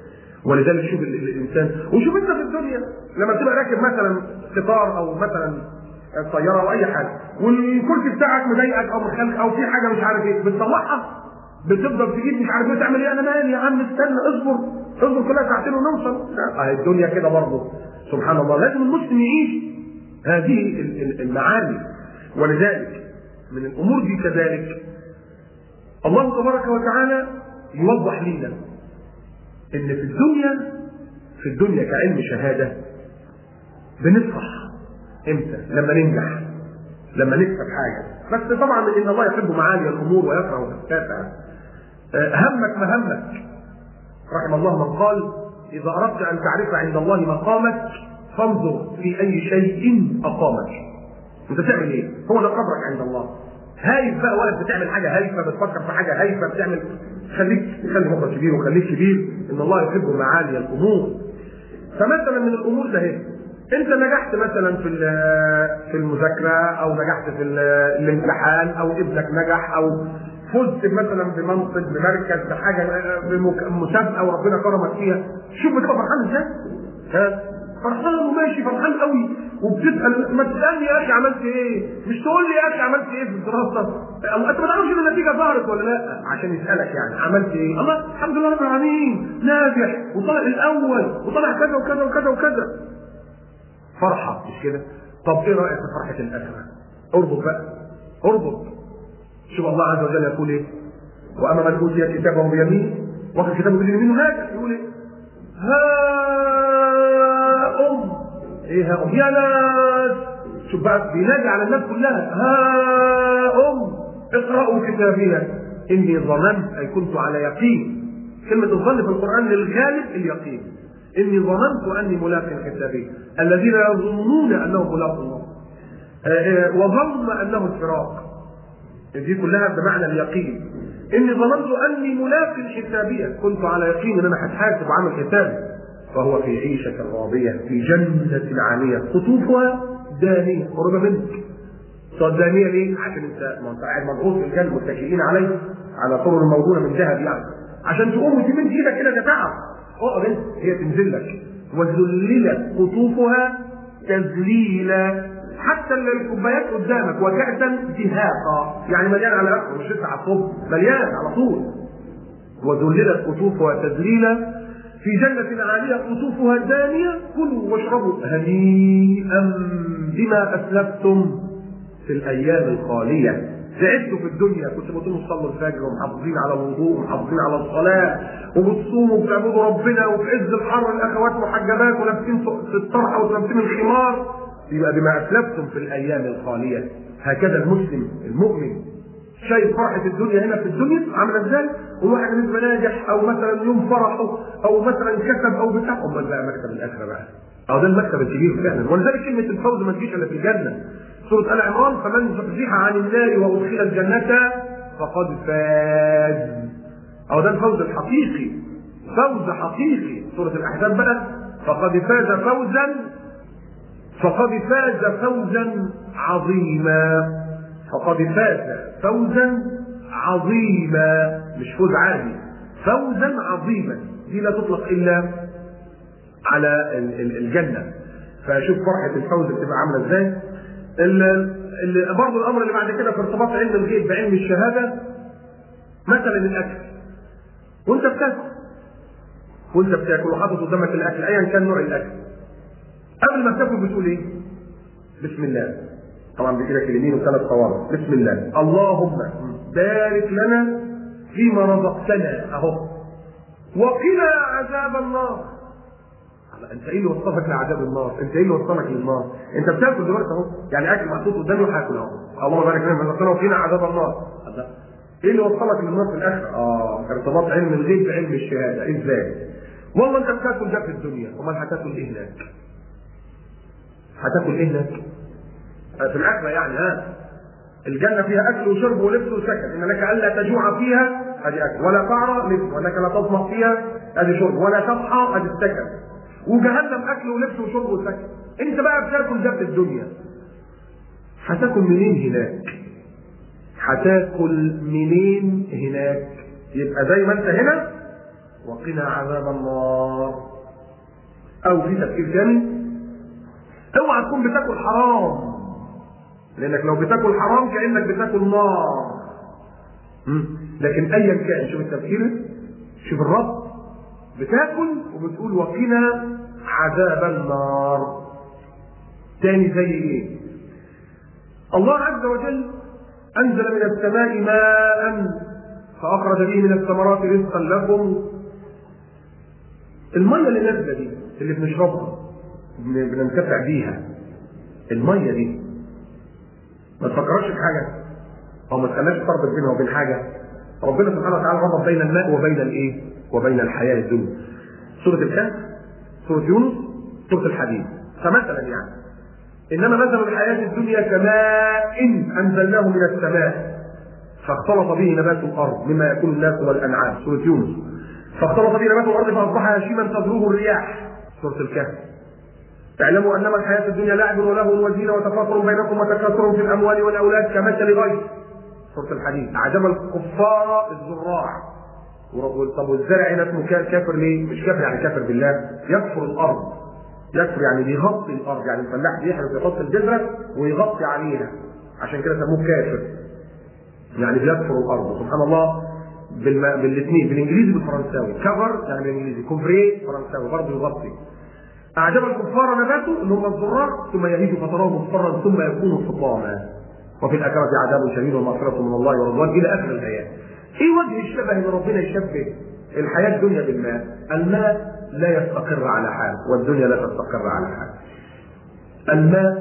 ولذلك شوف ال- ال- الانسان وشوف انت في الدنيا لما تبقى راكب مثلا قطار او مثلا طياره او اي حاجه والكرسي بتاعك مضايقك او مخالف او في حاجه مش عارف ايه بتصلحها بتفضل تجيب مش عارف ايه تعمل ايه انا مالي يا عم استنى اصبر اصبر كلها ساعتين ونوصل لا، اهي الدنيا كده برضه سبحان الله لازم المسلم يعيش هذه ال- ال- المعاني ولذلك من الامور دي كذلك الله تبارك وتعالى يوضح لنا ان في الدنيا في الدنيا كعلم شهاده بنفرح امتى؟ لما ننجح لما نكسب حاجه بس طبعا ان الله يحب معالي الامور ويكره التافهه آه، همك ما همك رحم الله من قال اذا اردت ان تعرف عند الله مقامك فانظر في اي شيء اقامك انت بتعمل ايه؟ هو ده قدرك عند الله هايف بقى ولا بتعمل حاجه هايفه بتفكر في حاجه هايفه بتعمل خليك خلي مخك كبير وخليك كبير ان الله يحب معالي الامور فمثلا من الامور ده هي انت نجحت مثلا في ال- في المذاكره او نجحت في ال- الامتحان او ابنك نجح او فزت مثلا بمنصب بمركز بحاجه بمسابقه وربنا كرمك فيها شوف بتبقى فرحان ازاي؟ ها فرحان وماشي فرحان قوي وبتسال ما تسالني يا اخي عملت ايه؟ مش تقول لي يا اخي عملت ايه في الدراسه؟ الله انت ما تعرفش ان النتيجه ظهرت ولا لا؟ عشان يسالك يعني عملت ايه؟ الله الحمد لله رب العالمين ناجح وطلع الاول وطلع كذا وكذا وكذا وكذا فرحه مش كده؟ طب ايه رايك في فرحه الاخره؟ اربط بقى اربط شوف الله عز وجل يقول ايه؟ واما من اوتي كتابه بيمينه واخذ كتابه بيمينه ناجح يقول ايه؟ ها ام ايه ها ام يا ناس شوف بقى بينادي على الناس كلها ها ام اقرأوا كتابيا اني ظننت اي كنت على يقين كلمة الظن في القرآن للغالب اليقين اني ظننت اني ملاق حسابي الذين يظنون انهم ملاقوا الله آه، آه، وظن انه الفراق دي كلها بمعنى اليقين اني ظننت اني ملاق حسابيه كنت على يقين ان انا هتحاسب وعامل حسابي فهو في عيشة راضية في جنة عالية قطوفها دانية قريبة منك طب دانية ليه؟ عشان انت ما انت قاعد مضغوط في الجنة متكئين عليه على طرق الموضوع من ذهب يعني عشان تقوم وتمد ايدك كده تتعب اقعد انت هي تنزل لك وذللت قطوفها تذليلا حتى اللي الكوبايات قدامك وكأسا دهاقا يعني مليان على اخره مش لسه على الصبح مليان على طول وذللت قطوفها تذليلا في جنة عالية قطوفها دانية كلوا واشربوا هنيئا بما أسلفتم في الأيام الخالية تعبتوا في الدنيا كنتوا بتقوموا تصلوا الفجر ومحافظين على الوضوء ومحافظين على الصلاة وبتصوموا وبتعبدوا ربنا وفي عز الحر الأخوات محجبات ولابسين في الطرحة ولابسين الخمار يبقى بما أسلفتم في الأيام الخالية هكذا المسلم المؤمن شايف فرحة الدنيا هنا في الدنيا عاملة ازاي؟ وواحد مثل ناجح او مثلا يوم فرحه او مثلا كسب او بتاع امال بقى مكتب الاخره بقى. او ده المكتب الكبير فعلا ولذلك كلمة الفوز ما تجيش الا في الجنة. سورة آل عمران فمن زحزح عن النار وأدخل الجنة فقد فاز. أو ده الفوز الحقيقي. فوز حقيقي سورة الأحزاب بقى فقد فاز فوزا فقد فاز فوزا عظيما فقد فاز فوزا عظيما مش فوز عادي فوزا عظيما دي لا تطلق الا على ال- ال- الجنه فشوف فرحه الفوز بتبقى عامله ازاي ال- ال- برضه الامر اللي بعد كده في ارتباط علم الغيب بعلم الشهاده مثلا الاكل وانت بتاكل وانت بتاكل وحاطط قدامك الاكل ايا كان نوع الاكل قبل ما تاكل بتقول ايه؟ بسم الله طبعا بايدك اليمين وثلاث صوابع بسم الله اللهم بارك لنا فيما رزقتنا اهو وقنا عذاب النار على انت ايه اللي وصلك لعذاب النار؟ انت ايه اللي وصلك للنار؟ انت بتاكل دلوقتي اهو يعني اكل محطوط قدامي وهاكل اهو اللهم بارك لنا فيما رزقتنا وقنا عذاب النار الله. ايه اللي وصلك للنار في الاخره؟ اه ارتباط علم الغيب بعلم الشهاده ازاي؟ والله انت بتاكل ده في الدنيا امال هتاكل ايه هناك؟ هتاكل ايه هناك؟ في الاخره يعني ها الجنه فيها اكل وشرب ولبس وسكن ان لك الا تجوع فيها ادي اكل ولا تعرى لبس وانك لا تظمأ فيها ادي شرب ولا تضحى ادي السكن وجهنم اكل ولبس وشرب وسكن انت بقى بتاكل ده في الدنيا هتاكل منين هناك هتاكل منين هناك يبقى زي ما انت هنا وقنا عذاب النار او في تفكير ثاني اوعى تكون بتاكل حرام لانك لو بتاكل حرام كانك بتاكل نار مم. لكن ايا كان شوف التفكير شوف الرب بتاكل وبتقول وقنا عذاب النار تاني زي ايه الله عز وجل انزل من السماء ماء فاخرج به من الثمرات رزقا لكم الميه اللي نازله دي اللي بنشربها بن- بننتفع بيها الميه دي ما تفكرش في حاجه او ما تخليش تربط بينها وبين حاجه ربنا سبحانه وتعالى ربط بين الماء وبين الايه وبين الحياه الدنيا سوره الكهف سوره يونس سوره الحديد فمثلا يعني انما مثل الحياه الدنيا كماء انزلناه من السماء فاختلط به نبات الارض مما ياكل الناس والانعام سوره يونس فاختلط به نبات الارض فاصبح هشيما تذروه الرياح سوره الكهف اعلموا انما الحياه الدنيا لعب ولهو وزينه وتفاخر بينكم وتكاثر في الاموال والاولاد كمثل غيث سوره الحديد اعجب الكفار الزراع ورب- طب والزرع هنا اسمه كا- كافر ليه؟ مش كافر يعني كافر بالله يكفر الارض يكفر يعني بيغطي الارض يعني الفلاح بيحرث يحط البذره ويغطي عليها عشان كده سموه كافر يعني بيكفر الارض سبحان الله بالم... بالاثنين بالانجليزي بالفرنساوي كفر يعني بالانجليزي كوفري فرنساوي برضه يغطي اعجب الكفار نباته ان هم الزراع ثم يهيج فتراه مصفرا ثم يكون حطاما وفي الاخره عذاب شديد ومغفره من الله ورضوان الى اخر الايات. ايه وجه الشبه ان ربنا يشبه الحياه الدنيا بالماء؟ الماء لا يستقر على حال والدنيا لا تستقر على حال. الماء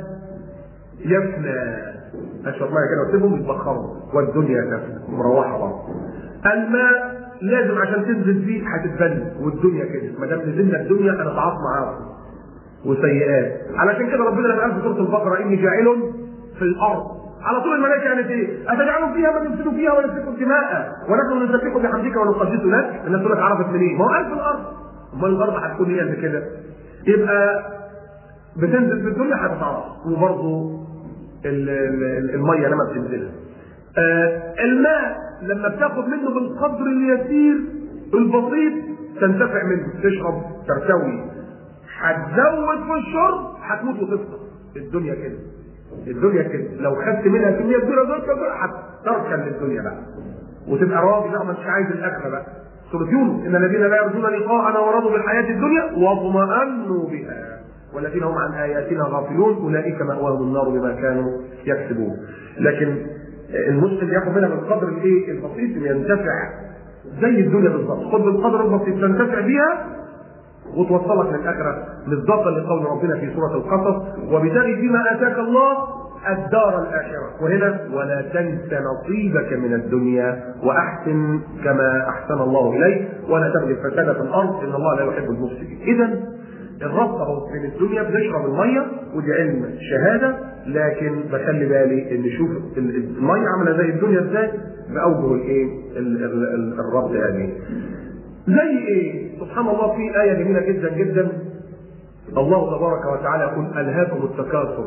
يفنى اشرب ميه كده واسيبهم يتبخروا والدنيا تفنى مروحه برضه. الماء لازم عشان تنزل فيه هتتبل والدنيا كده ما دام نزلنا الدنيا هنتعاطى معاهم وسيئات علشان كده ربنا لما قال في سوره البقره اني جاعل في الارض على طول الملائكه قالت ايه؟ اتجعل فيها من يفسد فيها ويسفك الدماء ونحن نسبح بحمدك ونقدس لك الناس تقول لك عرفت منين؟ ما هو قال في الارض امال الارض هتكون هي قد كده يبقى بتنزل في الدنيا هتتعرف وبرضه ال- ال- الميه لما بتنزلها آه، الماء لما بتاخد منه بالقدر اليسير البسيط تنتفع منه تشرب ترتوي هتزود في الشرب هتموت وتسقط الدنيا كده الدنيا كده لو خدت منها كميه كبيره زي كده هتركن للدنيا بقى وتبقى راضي بقى مش عايز الاخره بقى سورة يونس ان الذين لا يرجون لقاءنا ورضوا بالحياه الدنيا واطمأنوا بها والذين هم عن اياتنا غافلون اولئك مأواهم النار بما كانوا يكسبون لكن المسلم ياخد منها بالقدر الايه البسيط ينتفع زي الدنيا بالظبط خد بالقدر البسيط تنتفع بيها وتوصلك للاخره مصداقا لقول ربنا في سوره القصص وبتغي فيما اتاك الله الدار الاخره وهنا ولا تنس نصيبك من الدنيا واحسن كما احسن الله اليك ولا تبغي الفساد في الارض ان الله لا يحب المفسدين اذا الربط اهو بين الدنيا بنشرب الميه ودي علم شهاده لكن بخلي بالي ان شوف ال- ال- الميه عامله زي الدنيا ازاي باوجه الايه ال- ال- ال- الربط هذه زي ايه؟ سبحان الله في آية جميلة جدا جدا الله تبارك وتعالى يقول ألهاكم التكاثر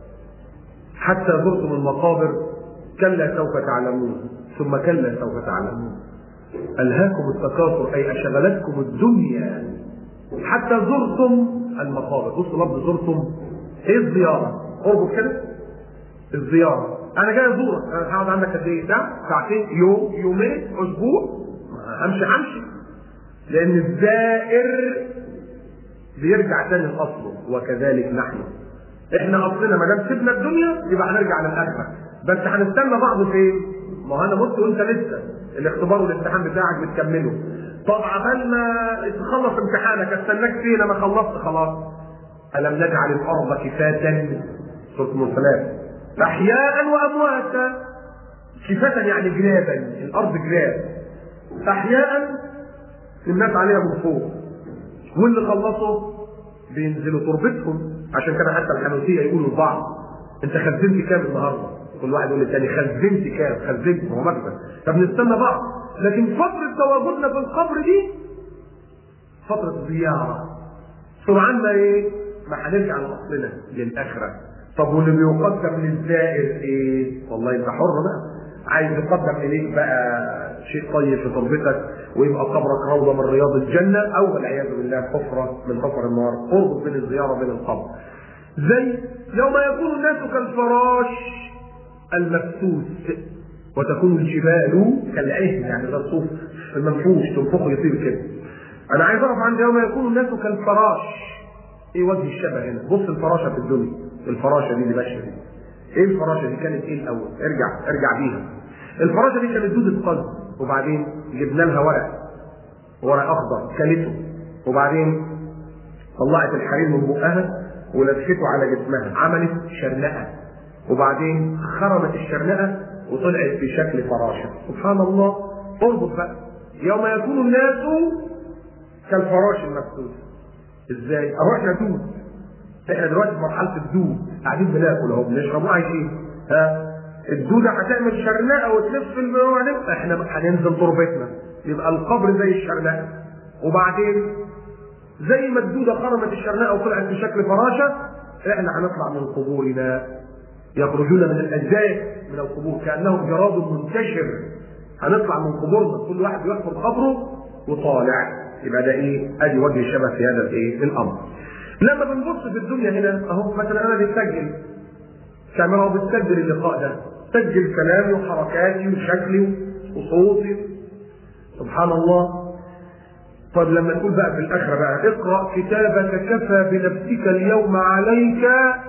حتى زرتم المقابر كلا سوف تعلمون ثم كلا سوف تعلمون ألهاكم التكاثر أي أشغلتكم الدنيا حتى زرتم المقابر بصوا لفظ زرتم ايه الزيارة؟ اربط كده الزيارة أنا جاي أزورك أنا هقعد عندك قد إيه؟ ساعة؟ ساعتين يوم يومين أسبوع همشي همشي لأن الزائر بيرجع تاني لأصله وكذلك نحن احنا اصلنا ما دام سيبنا الدنيا يبقى هنرجع للاخره بس هنستنى بعض فين؟ ما هو انا بص وانت لسه الاختبار والامتحان بتاعك بتكمله طب عبال ما تخلص امتحانك استناك فين انا خلصت خلاص الم نجعل الارض كفاتا سوره المرسلات احياء وامواتا كفاتا يعني جرابا الارض جراب احياء الناس عليها من فوق واللي خلصوا بينزلوا تربتهم عشان كده حتى الحنوتيه يقولوا لبعض انت خزنت كام النهارده؟ كل واحد يقول للتاني خزنت كام؟ خزنت ما هو مكسب فبنستنى بعض لكن فتره تواجدنا في القبر دي فتره زياره سرعان ما ايه؟ ما هنرجع لاصلنا للاخره طب واللي بيقدم للزائر ايه؟ والله انت حر بقى عايز يقدم اليك بقى شيء طيب في تربتك ويبقى قبرك روضه من رياض الجنه او والعياذ بالله حفره من حفر النار اربط بين الزياره وبين القبر زي يوم يكون الناس كالفراش المبثوث وتكون الجبال كالعهن يعني ده الصوف المنفوش تنفخه يطير كده انا عايز اقف عند يوم يكون الناس كالفراش ايه وجه الشبه هنا بص الفراشه في الدنيا الفراشه دي اللي ماشيه دي ايه الفراشه دي كانت ايه الاول ارجع ارجع بيها الفراشه دي كانت دودة قلب وبعدين جبنا لها ورق ورق اخضر كلته وبعدين طلعت الحرير من بقها ولفته على جسمها عملت شرنقه وبعدين خرمت الشرنقه وطلعت في شكل فراشه سبحان الله اربط بقى يوم يكون الناس كالفراش المبثوث ازاي؟ اهو احنا دود احنا دلوقتي في مرحله الدود قاعدين بناكل اهو بنشرب وعايشين ها الدوده هتعمل شرنقه وتلف الموانئ احنا هننزل تربتنا يبقى القبر زي الشرنقه وبعدين زي ما الدوده خرمت الشرنقه وطلعت في شكل فراشه احنا هنطلع من قبورنا يخرجون من الاجداث من القبور كانهم جراد منتشر هنطلع من قبورنا كل واحد يحفر قبره وطالع يبقى ده ايه؟ ادي وجه الشبه في هذا الايه؟ الامر. لما بنبص في الدنيا هنا اهو مثلا انا بتسجل كاميرا وبتسجل اللقاء ده سجل كلامي وحركاتي وشكلي وصوتي سبحان الله طب لما تقول بقى في الاخره بقى اقرا كتابك كفى بنفسك اليوم عليك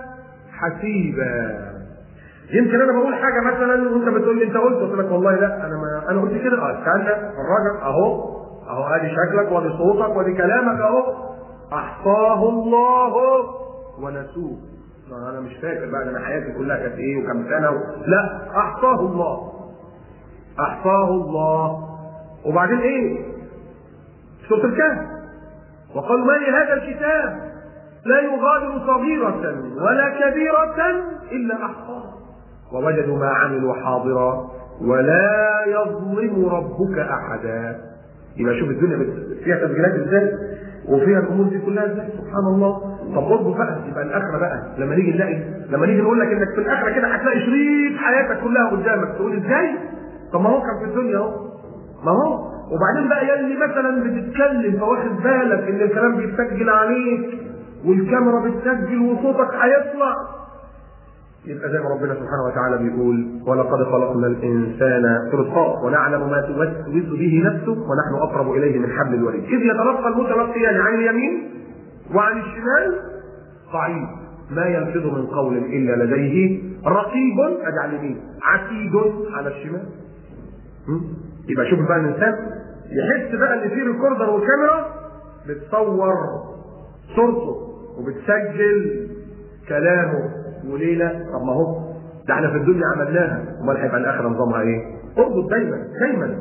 حسيبا يمكن انا بقول حاجه مثلا وانت بتقول لي انت قلت قلت لك والله لا انا ما انا قلت كده اه استنى الراجل اهو اهو ادي شكلك وادي صوتك وادي كلامك اهو احصاه الله ونسوه ما انا مش فاكر بقى انا حياتي كلها كانت ايه وكم سنه و... لا احصاه الله احصاه الله وبعدين ايه سوره الكهف وقالوا ما لهذا الكتاب لا يغادر صغيرة ولا كبيرة إلا أحصاها ووجدوا ما عملوا حاضرا ولا يظلم ربك أحدا يبقى شوف الدنيا فيها تسجيلات ازاي وفيها الامور دي كلها ازاي سبحان الله طب برضه بقى يبقى الاخره بقى لما نيجي نلاقي لما نيجي نقول لك انك في الاخره كده هتلاقي شريط حياتك كلها قدامك تقول ازاي؟ طب ما هو كان في الدنيا اهو ما هو وبعدين بقى يلي مثلا بتتكلم فواخد بالك ان الكلام بيتسجل عليك والكاميرا بتسجل وصوتك هيطلع يبقى زي ما ربنا سبحانه وتعالى بيقول ولقد خلقنا الانسان في الخاء ونعلم ما توسوس به نفسه ونحن اقرب اليه من حبل الوريد اذ يتلقى المتلقيان عن اليمين وعن الشمال قعيد ما يلفظ من قول الا لديه رقيب اجعل اليمين عتيد على الشمال يبقى شوف بقى الانسان يحس بقى ان في ريكوردر وكاميرا بتصور صورته وبتسجل كلامه وليه لا؟ طب ما هو ده احنا في الدنيا عملناها امال هيبقى الاخره نظامها ايه؟ اربط دايما دايما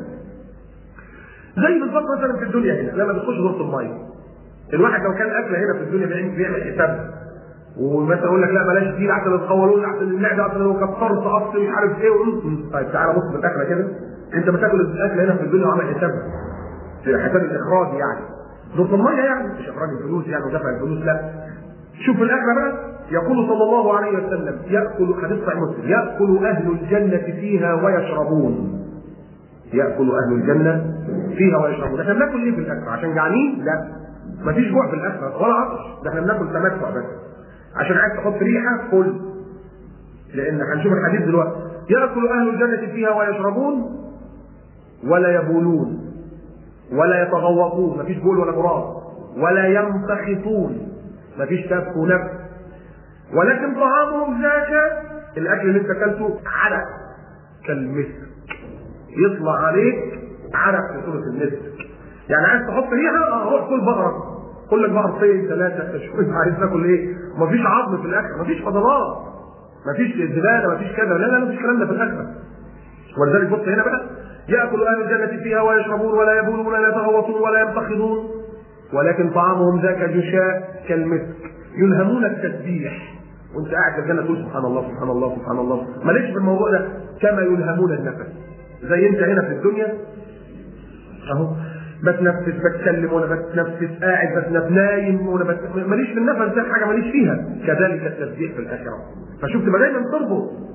زي بالظبط مثلا في الدنيا هنا لما بتخش دورة الميه الواحد لو كان اكله هنا في الدنيا بيعمل بيعمل حساب ومثلا يقول لك لا بلاش دي عشان القولون عشان المعده عشان لو كفرت اصل مش عارف ايه طيب تعالى بص في الاكله كده انت بتاكل الاكل هنا في الدنيا وعامل حساب في حساب الاخراج يعني دورة الميه يعني مش اخراج الفلوس يعني ودفع الفلوس لا شوف الاخره بقى يقول صلى الله عليه وسلم ياكل حديث صحيح مسلم ياكل اهل الجنه فيها ويشربون ياكل اهل الجنه فيها ويشربون احنا بناكل ايه في الاكل عشان جعانين لا مفيش جوع في الاكل ولا عطش ده احنا بناكل تمتع بس عشان عايز تحط ريحه كل لان هنشوف الحديث دلوقتي ياكل اهل الجنه فيها ويشربون ولا يبولون ولا يتغوطون مفيش بول ولا براء ولا يمتخطون مفيش تف ونفس ولكن طعامهم ذاك الاكل اللي انت اكلته عرق كالمسك يطلع عليك عرق في صوره المسك يعني عايز تحط ريحه اه روح كل بقره كل لك بقر طين ثلاثه شوف عايز تاكل ايه مفيش عظم في الاكل مفيش فضلات مفيش زباله مفيش كذا لا لا مفيش الكلام ده في الاكل ولذلك بص هنا بقى ياكل اهل الجنه فيها ويشربون ولا يبولون ولا يتغوطون ولا يمتخذون ولكن طعامهم ذاك جشاء كالمسك يلهمون التسبيح وانت قاعد في الجنه تقول سبحان الله سبحان الله سبحان الله مالكش في الموضوع ده كما يلهمون النفس زي انت هنا في الدنيا اهو بتنفس بتكلم وانا بتنفس قاعد بتنفس نايم وانا بت... ماليش في النفس ده حاجه ماليش فيها كذلك التسبيح في الاخره فشوف تبقى دايما تربط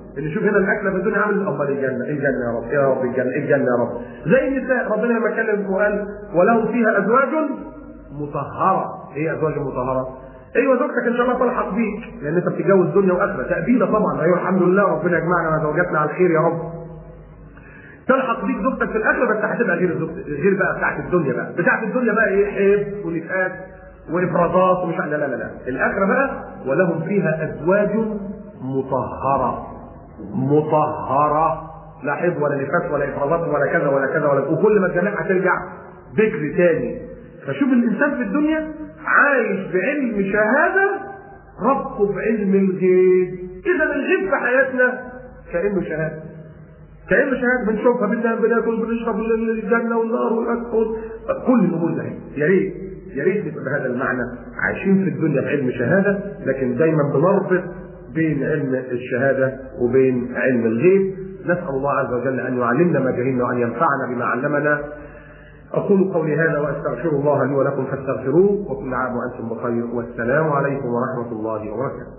اللي شوف هنا الاكله في الدنيا عامل امال الجنه الجنه يا رب يا رب الجنه الجنه يا رب زي النساء ربنا لما اتكلم وقال ولهم فيها ازواج مطهره ايه ازواج مطهره؟ ايوه زوجتك ان شاء الله تلحق بيك لان انت بتتجوز دنيا واخره تأبيده طبعا ايوه الحمد لله ربنا يجمعنا مع زوجاتنا على الخير يا رب تلحق بيك زوجتك في الاخره بس هتبقى غير زوجتك غير بقى بتاعت الدنيا بقى بتاعت الدنيا بقى ايه حب ونفاق وافرازات ومش لا لا لا لا الاخره بقى ولهم فيها ازواج مطهره مطهره لا حب ولا نفاق ولا افرازات ولا كذا ولا كذا ولا وكل ما الجماعه هترجع بكر تاني فشوف الانسان في الدنيا عايش بعلم شهاده ربطه بعلم الغيب اذا الغيب في حياتنا كانه شهاده كانه شهاده بنشوفها بننام بناكل بنشرب الجنه والنار والاكل كل الامور ده يا ريت يا ريت نبقى بهذا المعنى عايشين في الدنيا بعلم شهاده لكن دايما بنربط بين علم الشهاده وبين علم الغيب نسال الله عز وجل ان يعلمنا ما جهلنا وان ينفعنا بما علمنا أقول قولي هذا وأستغفر الله لي ولكم فاستغفروه وكل عام وأنتم بخير والسلام عليكم ورحمة الله وبركاته